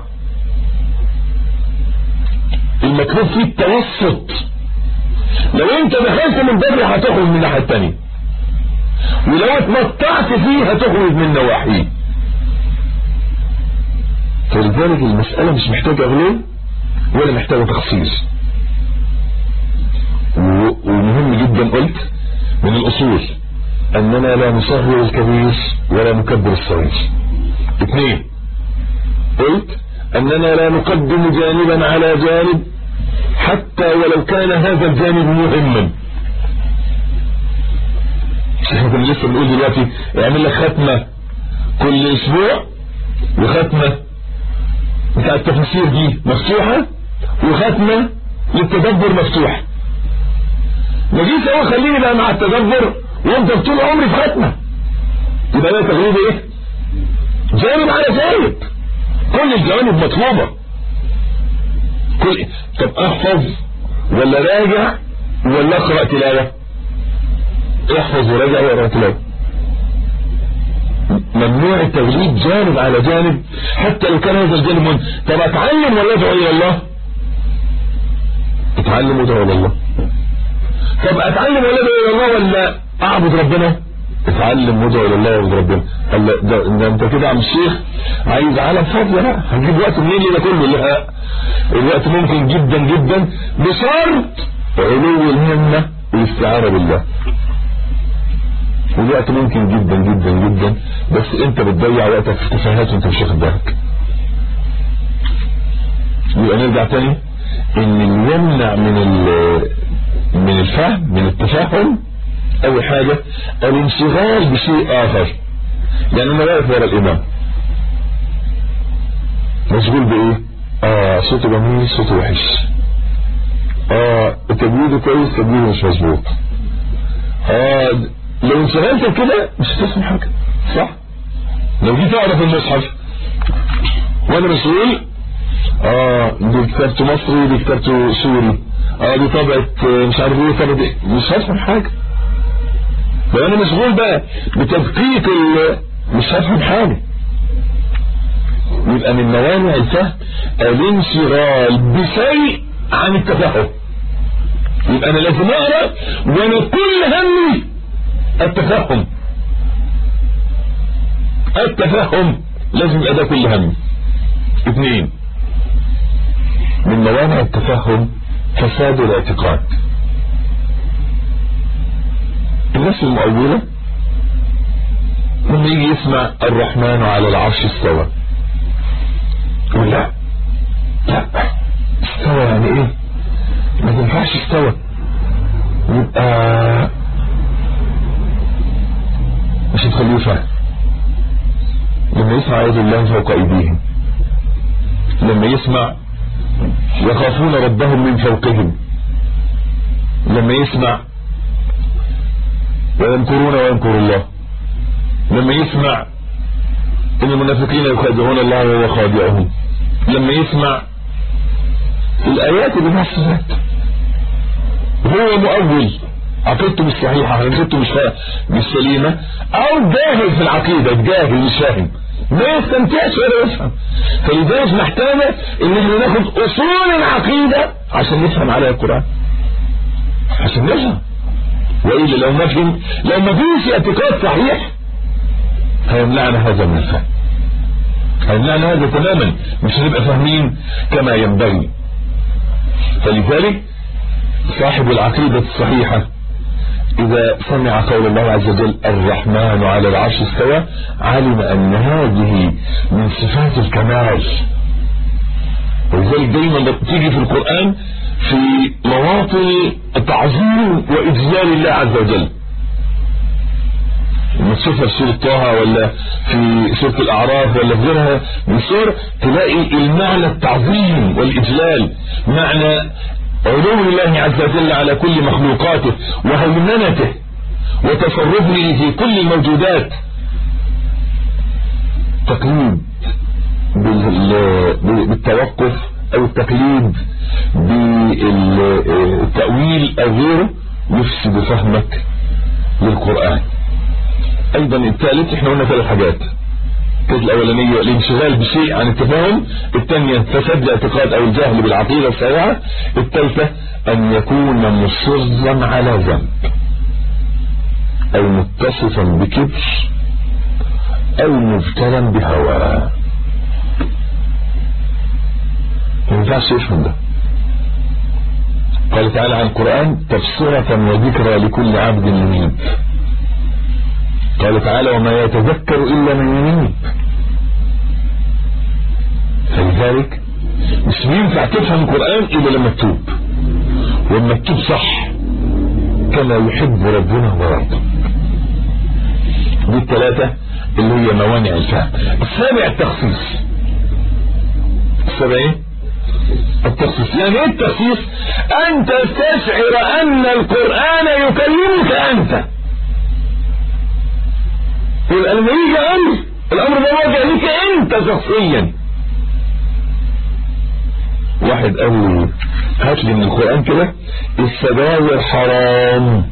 المكتوب فيه التوسط لو انت دخلت من بدري هتخرج من الناحية التانية ولو اتمتعت فيه هتخرج من نواحيه فلذلك المسألة مش محتاجة غلو ولا محتاجة تخصيص ومهم جدا قلت من الأصول أننا لا نصغر الكبير ولا نكبر الصغير اثنين قلت أننا لا نقدم جانبا على جانب حتى ولو كان هذا الجانب مهما احنا كنا لسه بنقول دلوقتي اعمل لك ختمة كل اسبوع وختمة بتاع التفسير دي مفتوحة وختمة للتدبر مفتوحة ما جيش اهو خليني بقى مع التدبر وافضل طول عمري في ختمة يبقى ده تغليب ايه جانب على جانب كل الجوانب مطلوبة كل طب احفظ ولا راجع ولا اقرأ تلاوة احفظ وراجع واقرأ تلاوة ممنوع التغليب جانب على جانب حتى لو كان هذا الجانب مهم طب اتعلم ولا ادعو الى الله اتعلم وادعو الى الله طب اتعلم ولا ادعو الى الله ولا اعبد ربنا اتعلم وادعو الى الله وارض ربنا قال لا ده, ده انت كده عم الشيخ عايز عالم فاضيه بقى هنجيب وقت منين ده كله لا الوقت ممكن جدا جدا بشرط علو الهمه والاستعانه بالله والوقت ممكن جدا جدا جدا بس انت بتضيع وقتك في تفاهات وانت مش واخد بالك يبقى نرجع تاني ان اللي يمنع من من الفهم من التفاهم اول حاجة الانشغال بشيء اخر يعني انا واقف ورا الامام مشغول بايه اه صوته جميل صوته وحش اه تجويده كويس تجويده مش مظبوط اه لو انشغلت كده مش هتفهم حاجه صح لو جيت اقرا في المصحف وانا مسؤول اه دي كتابته مصري دي كتابته سوري اه دي طبعت مش عارف ايه طبعت ايه مش هفهم حاجه لو انا مشغول بقى بتدقيق مش هفهم حاجه يبقى من موانع الفهم الانشغال بشيء عن التفهم يبقى انا لازم اقرا وانا كل همي التفهم التفهم لازم يبقى ده كل همي اثنين من موانع التفهم فساد الاعتقاد الناس المؤولة لما يجي يسمع الرحمن على العرش استوى يقول لا لا استوى يعني ايه ما تنفعش استوى يبقى مش هتخليه فهم لما يسمع يد الله فوق ايديهم لما يسمع يخافون ربهم من فوقهم لما يسمع ويمكرون ويمكر الله لما يسمع ان المنافقين يخادعون الله وهو خادعهم لما يسمع الايات اللي فيها الصفات هو مؤول عقيدته مش صحيحه عقيدته مش مش سليمه او جاهل في العقيده جاهل مش فاهم ما يستمتعش ولا يفهم فلذلك محتاجه ان احنا ناخد اصول العقيده عشان نفهم عليها القران عشان نفهم والا لو ما فهم لو ما فيش اعتقاد صحيح هيمنعنا هذا من الفهم هيمنعنا هذا تماما مش هنبقى فاهمين كما ينبغي فلذلك صاحب العقيدة الصحيحة إذا سمع قول الله عز وجل الرحمن على العرش استوى علم أن هذه من صفات الكمال ولذلك دايما تيجي في القرآن في مواطن تعظيم وإجلال الله عز وجل لما تشوفها في سورة طه ولا في سورة الأعراف ولا في غيرها من سور تلاقي المعنى التعظيم والإجلال معنى علو الله عز وجل على كل مخلوقاته وهيمنته وتصرفه في كل الموجودات تقليد بالتوقف او التقليد بالتأويل او غيره يفسد فهمك للقرآن ايضا الثالث احنا قلنا ثلاث حاجات الكتله الاولانيه الانشغال بشيء عن التفاهم الثانيه فساد الاعتقاد او الجهل بالعقيده الصحيحه الثالثه ان يكون مصرا على ذنب او متصفا بكبر او مبتلا بهوى ما ينفعش يفهم ده قال تعالى عن القرآن تبصرة وذكرى لكل عبد منيب قال تعالى وما يتذكر إلا من ينيب فلذلك مش ينفع تفهم القرآن إلا لما تتوب ولما تتوب صح كما يحب ربنا ويرضى دي الثلاثة اللي هي موانع الفهم السابع التخصيص السابع ايه التخصيص يعني ايه التخصيص ان تستشعر ان القرآن يكلمك انت يبقى لما يجي امر الامر ده واجه ليك انت شخصيا واحد قال لي هات لي من القران كده السجاير حرام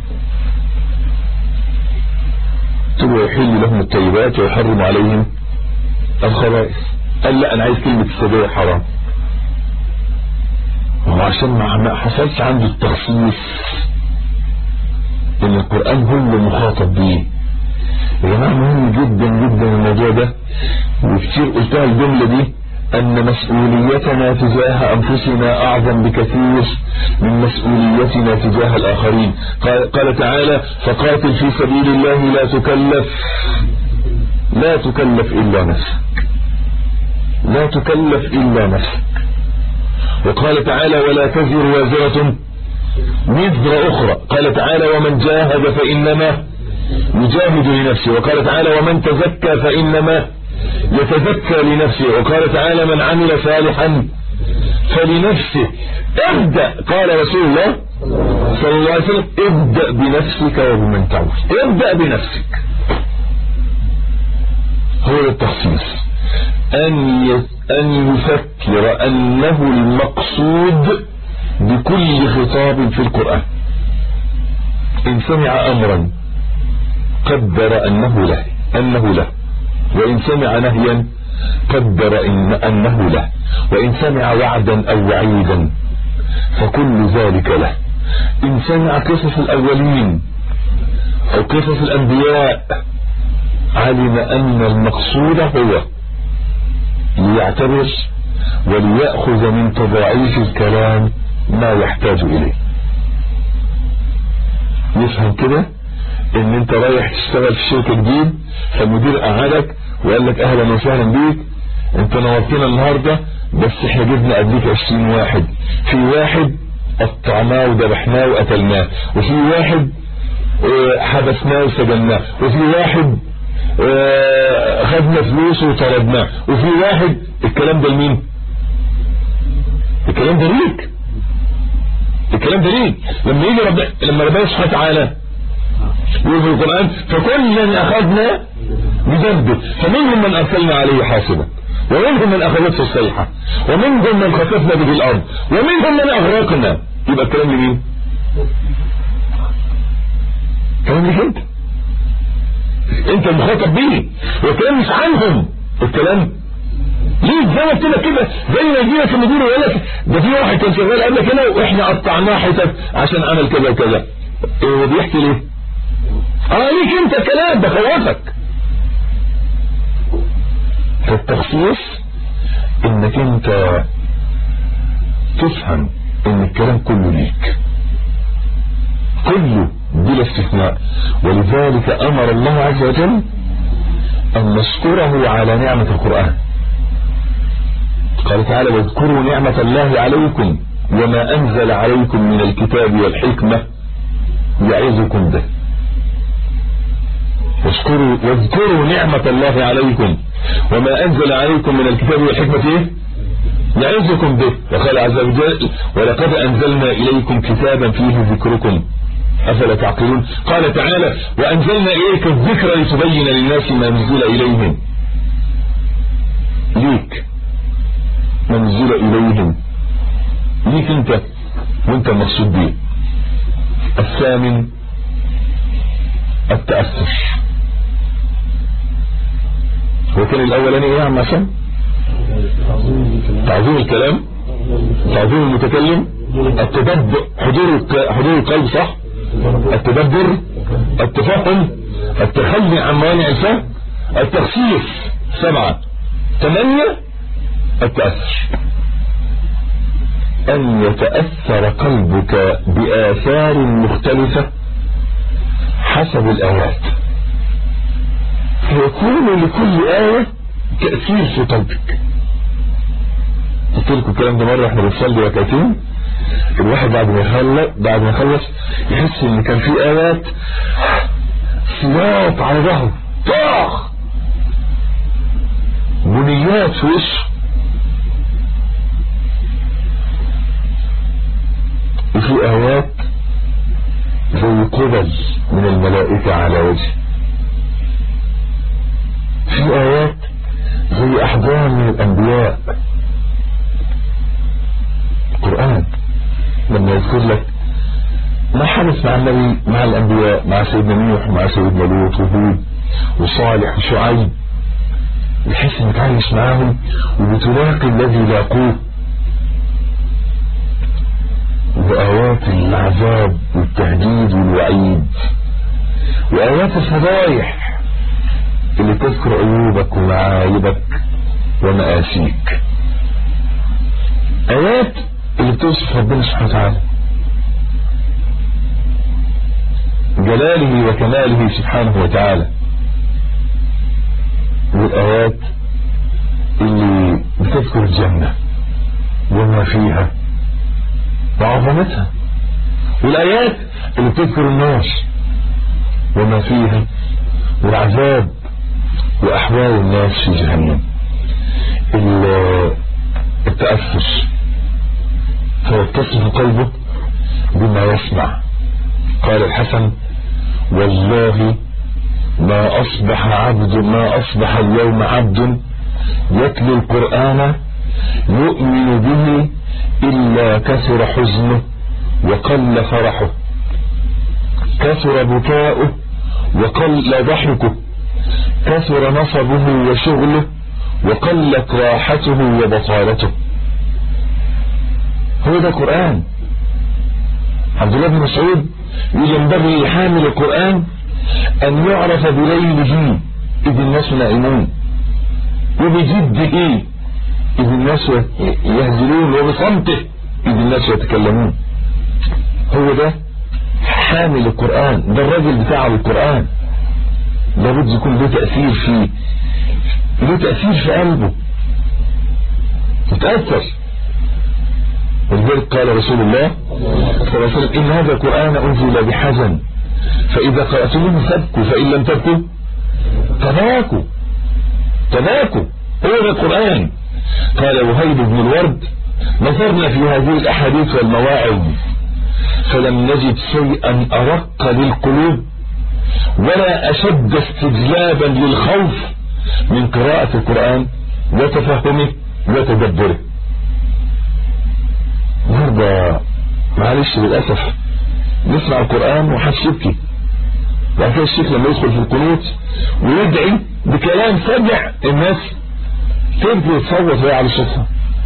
قلت له يحل لهم الطيبات ويحرم عليهم الخبائث قال لا انا عايز كلمه السجاير حرام هو عشان ما حصلش عنده التخصيص ان القران هو اللي مخاطب بيه يا جماعة مهم جدا جدا الموضوع ده وكتير قلتها الجملة دي أن مسؤوليتنا تجاه أنفسنا أعظم بكثير من مسؤوليتنا تجاه الآخرين قال, قال تعالى فقاتل في سبيل الله لا تكلف لا تكلف إلا نفسك لا تكلف إلا نفسك وقال تعالى ولا تزر وازرة وزر أخرى قال تعالى ومن جاهد فإنما يجاهد لنفسه وقال تعالى ومن تزكى فإنما يتزكى لنفسه وقال تعالى من عمل صالحا فلنفسه ابدأ قال رسول الله صلى الله عليه وسلم ابدأ بنفسك وبمن تعود ابدأ بنفسك هو التخصيص أن أن يفكر أنه المقصود بكل خطاب في القرآن إن سمع أمرا قدر أنه له أنه له وإن سمع نهيا قدر إن أنه له وإن سمع وعدا أو وعيدا فكل ذلك له إن سمع قصص الأولين أو قصص الأنبياء علم أن المقصود هو ليعتبر وليأخذ من تضاعيف الكلام ما يحتاج إليه يفهم كده ان انت رايح تشتغل في شركة جديد فالمدير قعدك وقال لك اهلا وسهلا بيك انت نورتنا النهاردة بس احنا جبنا قبليك 20 واحد في واحد قطعناه وذبحناه وقتلناه وفي واحد اه حبسناه وسجناه وفي واحد اه خدنا فلوس وطردناه وفي واحد الكلام ده لمين الكلام ده ليك الكلام ده ليك لما يجي رب... لما ربنا سبحانه وتعالى يقول في القرآن فكلا أخذنا بذنبه فمنهم من أرسلنا عليه حاصبا ومنهم من أخذته الصيحة ومنهم من خسفنا به الأرض ومنهم من أغرقنا يبقى الكلام لمين كلام لك انت انت المخاطب بيه والكلام مش عنهم الكلام ليه زي ما قلت لك كده زي ما يجي لك المدير ويقول لك ده في واحد كان شغال قبل كده واحنا قطعناه حتت عشان عمل كذا وكذا ايه بيحكي ليه اه ليك انت كلام ده خوفك فالتخصيص انك انت تفهم ان الكلام كله ليك كله بلا استثناء ولذلك امر الله عز وجل ان نشكره على نعمة القرآن قال تعالى واذكروا نعمة الله عليكم وما انزل عليكم من الكتاب والحكمة يعظكم به واذكروا واذكروا نعمة الله عليكم وما أنزل عليكم من الكتاب والحكمة إيه؟ يعزكم به وقال عز وجل ولقد أنزلنا إليكم كتابا فيه ذكركم أفلا تعقلون قال تعالى وأنزلنا إليك الذكر لتبين للناس ما نزل إليهم ليك ما نزل إليهم ليك أنت وأنت المقصود به الثامن التأثر هو كان الاولاني ايه يا عم عشان تعظيم الكلام تعظيم المتكلم التدبر حضور حضور القلب صح التدبر التفهم التخلي عن موانع الفهم التخصيص سبعة ثمانية التأثر أن يتأثر قلبك بآثار مختلفة حسب الآيات فيكون لكل آية تأثير في قلبك قلت لكم الكلام ده مرة احنا بنصلي ركعتين الواحد بعد ما يخلص بعد ما يخلص يحس ان كان في آيات سياط على ظهره طاخ بنيات في وشه وفي آيات زي قبل من الملائكة على وجهه في آيات زي أحجام من الأنبياء القرآن لما يذكر لك ما حدث مع النبي مع الأنبياء مع سيدنا نوح ومع سيدنا لوط وهود وصالح وشعيب بتحس انك عايش معاهم وبتلاقي الذي لاقوه وآيات العذاب والتهديد والوعيد وآيات الفضايح اللي تذكر عيوبك ومعايبك ومآسيك آيات اللي بتوصف ربنا سبحانه وتعالى جلاله وكماله سبحانه وتعالى والآيات اللي بتذكر الجنة وما فيها وعظمتها والآيات اللي بتذكر النار وما فيها والعذاب وأحوال الناس في جهنم التأثر فيتصف قلبه بما يسمع قال الحسن والله ما أصبح عبد ما أصبح اليوم عبد يتلو القرآن يؤمن به إلا كثر حزنه وقل فرحه كثر بكاؤه وقل ضحكه كثر نصبه وشغله وقلت راحته وبطالته هو ده قرآن عبد الله بن مسعود ينبغي لحامل القرآن أن يعرف بليله إذ الناس نائمون وبجده إذ الناس يهزلون وبصمته إذ الناس يتكلمون هو ده حامل القرآن ده الراجل بتاع القرآن لابد يكون له تأثير فيه له تأثير في قلبه يتأثر ولذلك قال رسول الله صلى الله عليه وسلم إن هذا القرآن أنزل بحزن فإذا قرأتموه فابكوا فإن لم تبكوا تباكوا تباكوا هو ده القرآن قال وهيب بن الورد نظرنا في هذه الأحاديث والمواعظ فلم نجد شيئا أرق للقلوب ولا أشد استجلابا للخوف من قراءة القرآن وتفهمه وتدبره النهارده معلش للأسف نسمع القرآن وحدش يبكي بعد كده الشيخ لما يدخل في القنوت ويدعي بكلام سجع الناس تبكي وتصوت وهي على صوتها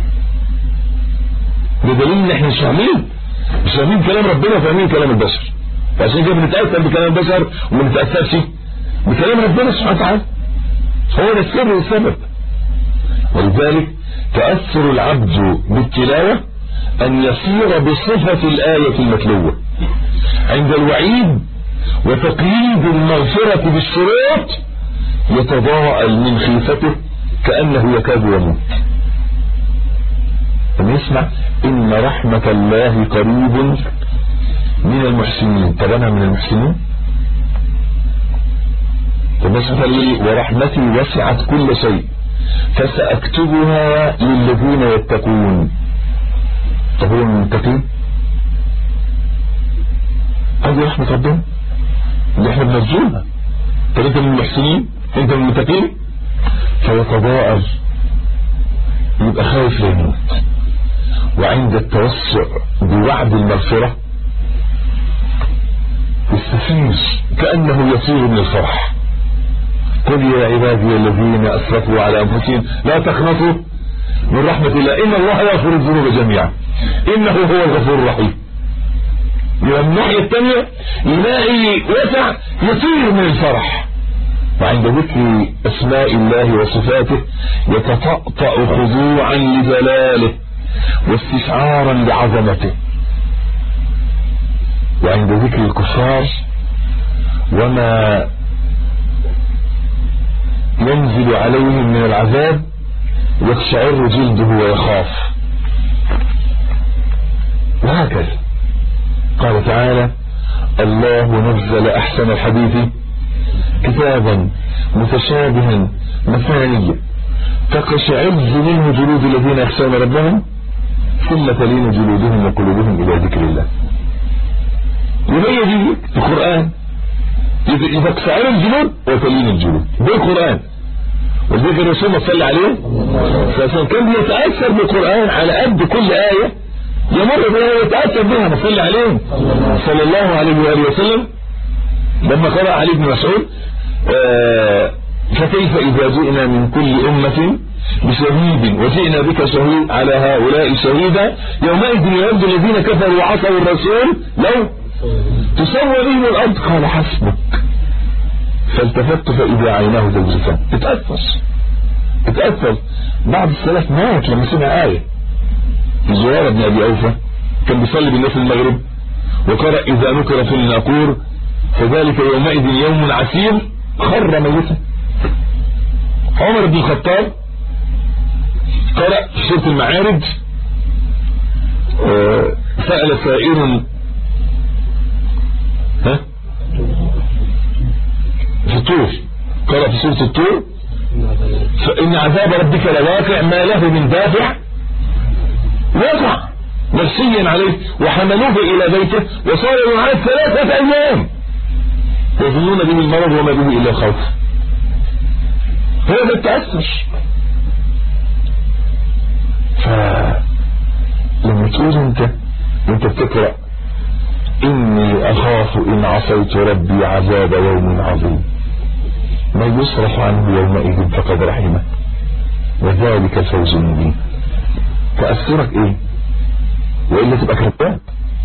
ده دليل ان احنا مش فاهمين مش فاهمين كلام ربنا فاهمين كلام البشر فعشان كده بنتأثر بكلام البشر وما بنتأثرش بكلام ربنا سبحانه وتعالى هو ده السر والسبب ولذلك تأثر العبد بالتلاوة أن يصير بصفة الآية المتلوة عند الوعيد وتقييد المغفرة بالشروط يتضاءل من خيفته كأنه يكاد يموت يسمع إن رحمة الله قريب من المحسنين طب أنا من المحسنين طب لي ورحمتي وسعت كل شيء فسأكتبها للذين يتقون طب هو من المتقين هذه رحمة ربنا اللي احنا بنرجوها طب انت من المحسنين انت من المتقين فيتضاءل يبقى خايف لا يموت وعند التوسع بوعد المغفرة يستفير كأنه يصير من الفرح قل يا عبادي الذين أسرفوا على أنفسهم لا تخنطوا من رحمة الله إن الله يغفر الذنوب جميعا إنه هو الغفور الرحيم من الناحية الثانية يلاقي وسع يطير من الفرح وعند ذكر أسماء الله وصفاته يتطأطأ خضوعا لجلاله واستشعارا لعظمته وعند ذكر الكفار وما ينزل عليهم من العذاب يقشعر جلده ويخاف وهكذا قال تعالى الله نزل أحسن الحديث كتابا متشابها مثانيا تقشعر منه جلود الذين يخشون ربهم ثم تلين جلودهم وقلوبهم إلى ذكر الله يبين دي القرآن إذا تقشعر الجلود وتلين الجلود بالقرآن ولذلك الرسول ما صلى عليه فكان كان بيتأثر بالقرآن على قد كل آية يمر بها ويتأثر بها ما صلى عليه صلى الله عليه وآله وسلم لما قرأ علي بن مسعود آه فكيف إذا جئنا من كل أمة بشهيد وجئنا بك شهيد على هؤلاء شهيدا يومئذ يود الذين كفروا وعصوا الرسول لو تسوى بهم الأرض قال حسبك فالتفت فإذا عيناه تجرفان اتأثر اتأثر بعض السلف مات لما سمع آية زرار بن أبي أوفى كان بيصلي بالناس المغرب وقرأ إذا نكر في الناقور فذلك يومئذ يوم عسير خر ميتا عمر بن الخطاب قرأ في سورة المعارج سأل سائر ها في الطور قرأ في سورة الطور فإن عذاب ربك لواقع ما له من دافع وقع نفسيا عليه وحملوه إلى بيته وصار يعاد ثلاثة أيام يظنون به المرض وما به إلا خوف هو ده التأثر فلما تقول انت انت بتقرأ إني أخاف إن عصيت ربي عذاب يوم عظيم ما يصرف عنه يومئذ فقد رحمه وذلك الفوز المبين تأثرك ايه وإلا تبقى كذاب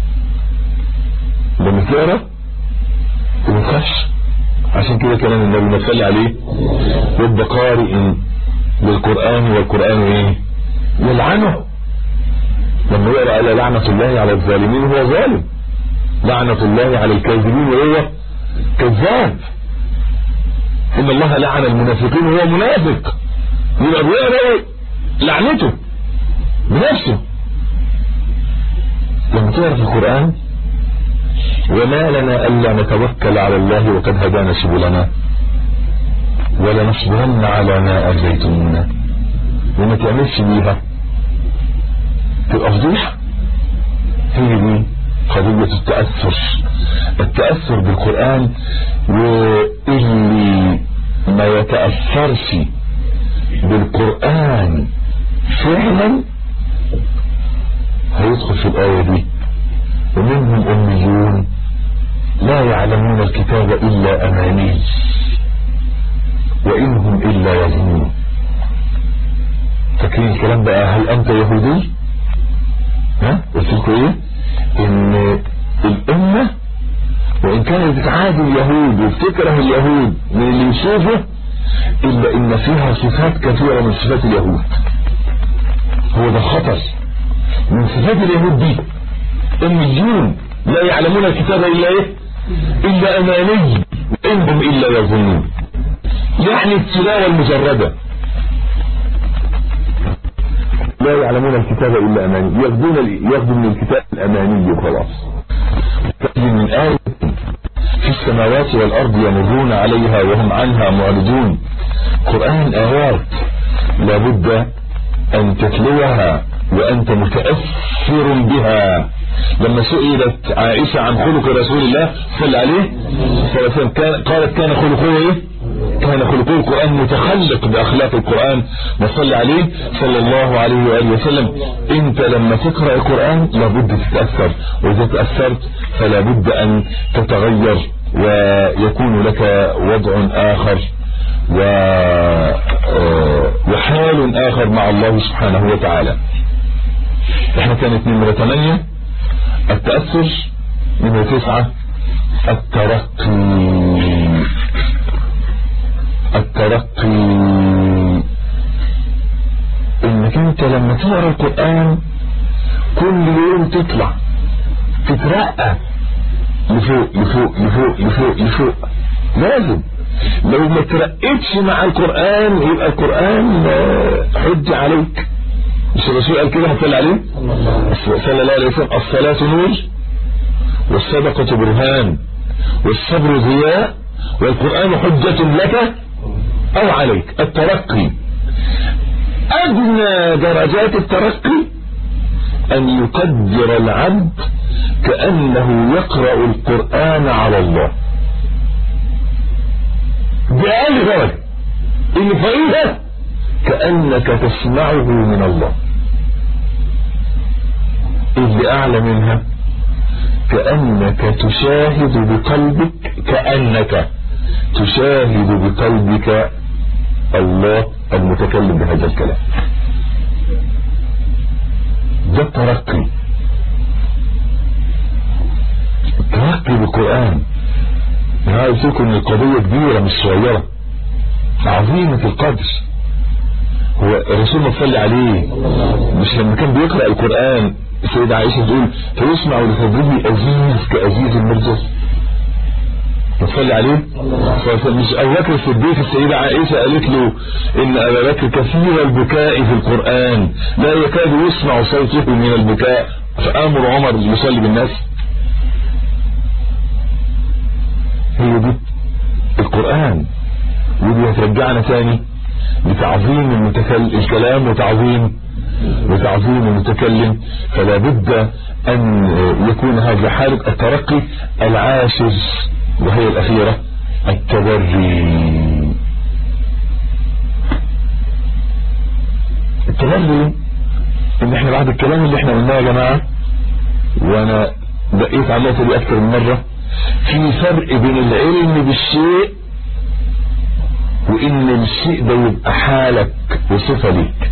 لما تقرأ وما تخافش عشان كده كلام النبي ما تصلي عليه رب قارئ للقرآن والقرآن ايه يلعنه لما يقرأ على لعنة الله على الظالمين هو ظالم لعنة الله على الكاذبين وهو كذاب إن الله لعن المنافقين وهو منافق يبقى بيقرأ لعنته بنفسه لما تقرأ في القرآن وما لنا ألا نتوكل على الله وقد هدانا سبلنا ولنصبرن على ما أرزيتمونا وما تعملش بيها تبقى فضيحة هي دي قضية التأثر التأثر بالقرآن واللي ما يتأثرش بالقرآن فعلا هيدخل في الآية دي ومنهم أميون لا يعلمون الكتاب إلا أماني وإنهم إلا يظنون فاكرين الكلام بقى هل أنت يهودي ها قلت لكم إيه إن الأمة وإن كانت بتعادي اليهود وبتكره اليهود من اللي يشوفه إلا إن فيها صفات كثيرة من صفات اليهود هو ده خطر من صفات اليهود دي أميون لا يعلمون الكتاب إلا إيه إلا أماني وإنهم إلا يظنون يعني التلاوة المجردة لا يعلمون الكتاب إلا أماني ياخذون ياخذوا من الكتاب الأماني وخلاص من آية في السماوات والأرض يمرون عليها وهم عنها معرضون قرآن آيات لابد أن تتلوها وأنت متأثر بها لما سئلت عائشة عن خلق رسول الله صلى عليه صلى الله عليه وسلم قالت كان خلقه ايه كان خلقه القرآن متخلق بأخلاق القرآن وصلى عليه صلى الله عليه وآله وسلم انت لما تقرأ القرآن لابد تتأثر وإذا تأثرت فلا بد أن تتغير ويكون لك وضع آخر و وحال آخر مع الله سبحانه وتعالى احنا كانت نمرة 8 التأثر نمرة 9 الترقي الترقي انك انت لما تقرا القرآن كل يوم تطلع تترقى لفوق لفوق لفوق لفوق لفوق لازم لو ما ترقيتش مع القرآن يبقى القرآن حج عليك مش الرسول قال كده هتصلي عليه صلى الله عليه وسلم الصلاة نور والصدقة برهان والصبر ضياء والقرآن حجة لك أو عليك الترقي أدنى درجات الترقي أن يقدر العبد كأنه يقرأ القرآن على الله بأقل درجة إن فإذا كأنك تسمعه من الله اللي أعلى منها كأنك تشاهد بقلبك كأنك تشاهد بقلبك الله المتكلم بهذا الكلام ده الترقي الترقي بالقرآن انا عايز لكم ان القضية كبيرة مش تصلي عليه مش لما كان بيقرأ القرآن السيدة عائشة تقول فيسمع لصدره أزيز كأزيز المرجل تصلي عليه مش أبو بكر الصديق السيدة عائشة قالت له إن أبا بكر كثير البكاء في القرآن لا يكاد يسمع صوته من البكاء فآمر عمر يصلي بالناس هي دي القرآن ودي هترجعنا تاني لتعظيم المتكلم الكلام وتعظيم وتعظيم المتكلم فلا بد أن يكون هذا حالة الترقي العاشر وهي الأخيرة التبري التبري ان احنا بعد الكلام اللي احنا قلناه يا جماعة وانا دقيت على النقطة دي اكتر من مرة في فرق بين العلم بالشيء وان الشيء ده يبقى حالك وصفة ليك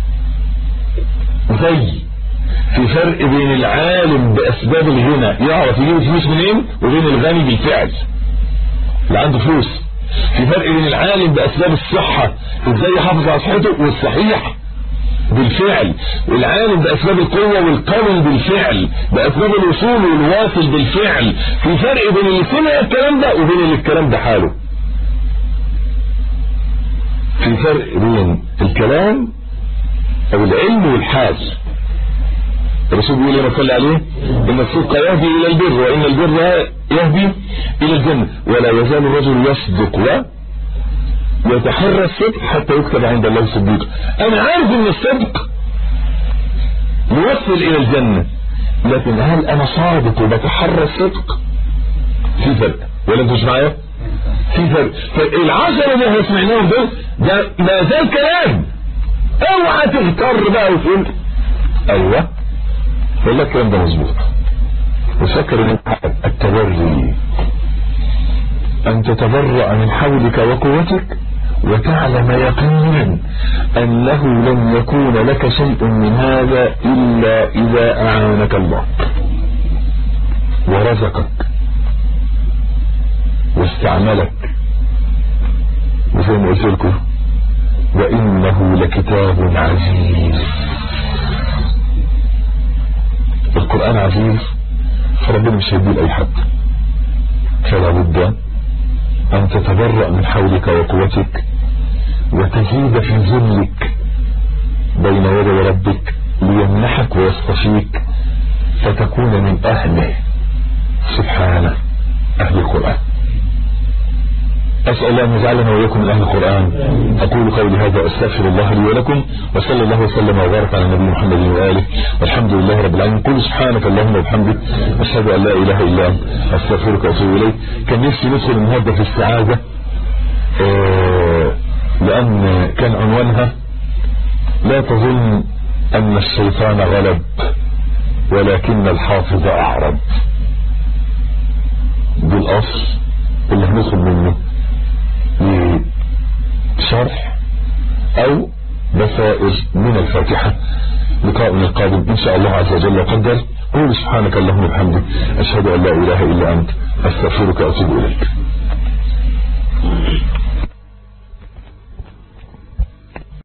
زي في فرق بين العالم باسباب الغنى يعرف يجيب فلوس منين وبين الغني بالفعل اللي عنده فلوس في فرق بين العالم باسباب الصحة ازاي يحافظ على صحته والصحيح بالفعل العالم بأسباب القوة والقوي بالفعل بأسباب الوصول والواصل بالفعل في فرق بين اللي سمع الكلام ده وبين اللي الكلام ده حاله في فرق بين الكلام او العلم والحال الرسول بيقول لنا صلى عليه ان الصدق يهدي الى البر وان البر يهدي الى الجنة ولا يزال الرجل يصدق و يتحرى الصدق حتى يكتب عند الله صديق انا عارف ان الصدق يوصل الى الجنة لكن هل انا صادق وبتحرى الصدق في فرق ولا انتوا مش معايا في فرق فالعشرة اللي احنا سمعناهم دول ده ما زال كلام اوعى تغتر بقى وتقول ايوه والله الكلام ده مظبوط وفكر ان التبري ان تتبرأ من حولك وقوتك وتعلم يقينا انه لن يكون لك شيء من هذا الا اذا اعانك الله ورزقك واستعملك وزي ما قلت لكم وانه لكتاب عزيز القرآن عزيز فربنا مش هيديه لأي حد فلا بد أن تتبرأ من حولك وقوتك وتزيد في ذلك بين يدي ربك ليمنحك ويصطفيك فتكون من أهله سبحانه أهل القرآن أسأل الله أن يجعلنا وإياكم من أهل القرآن أقول قولي هذا أستغفر الله لي ولكم وصلى الله وسلم وبارك على النبي محمد وآله والحمد لله رب العالمين قل سبحانك اللهم وبحمدك أشهد أن لا إله إلا أنت أستغفرك وأتوب إليك كان نفسي ندخل النهارده في السعادة آه لأن كان عنوانها لا تظن أن الشيطان غلب ولكن الحافظ أعرض دي الأصل اللي هندخل منه لشرح او بسائر من الفاتحة لقاء القادم ان شاء الله عز وجل وقدر قول سبحانك اللهم وبحمدك اشهد ان لا اله الا انت استغفرك واتوب اليك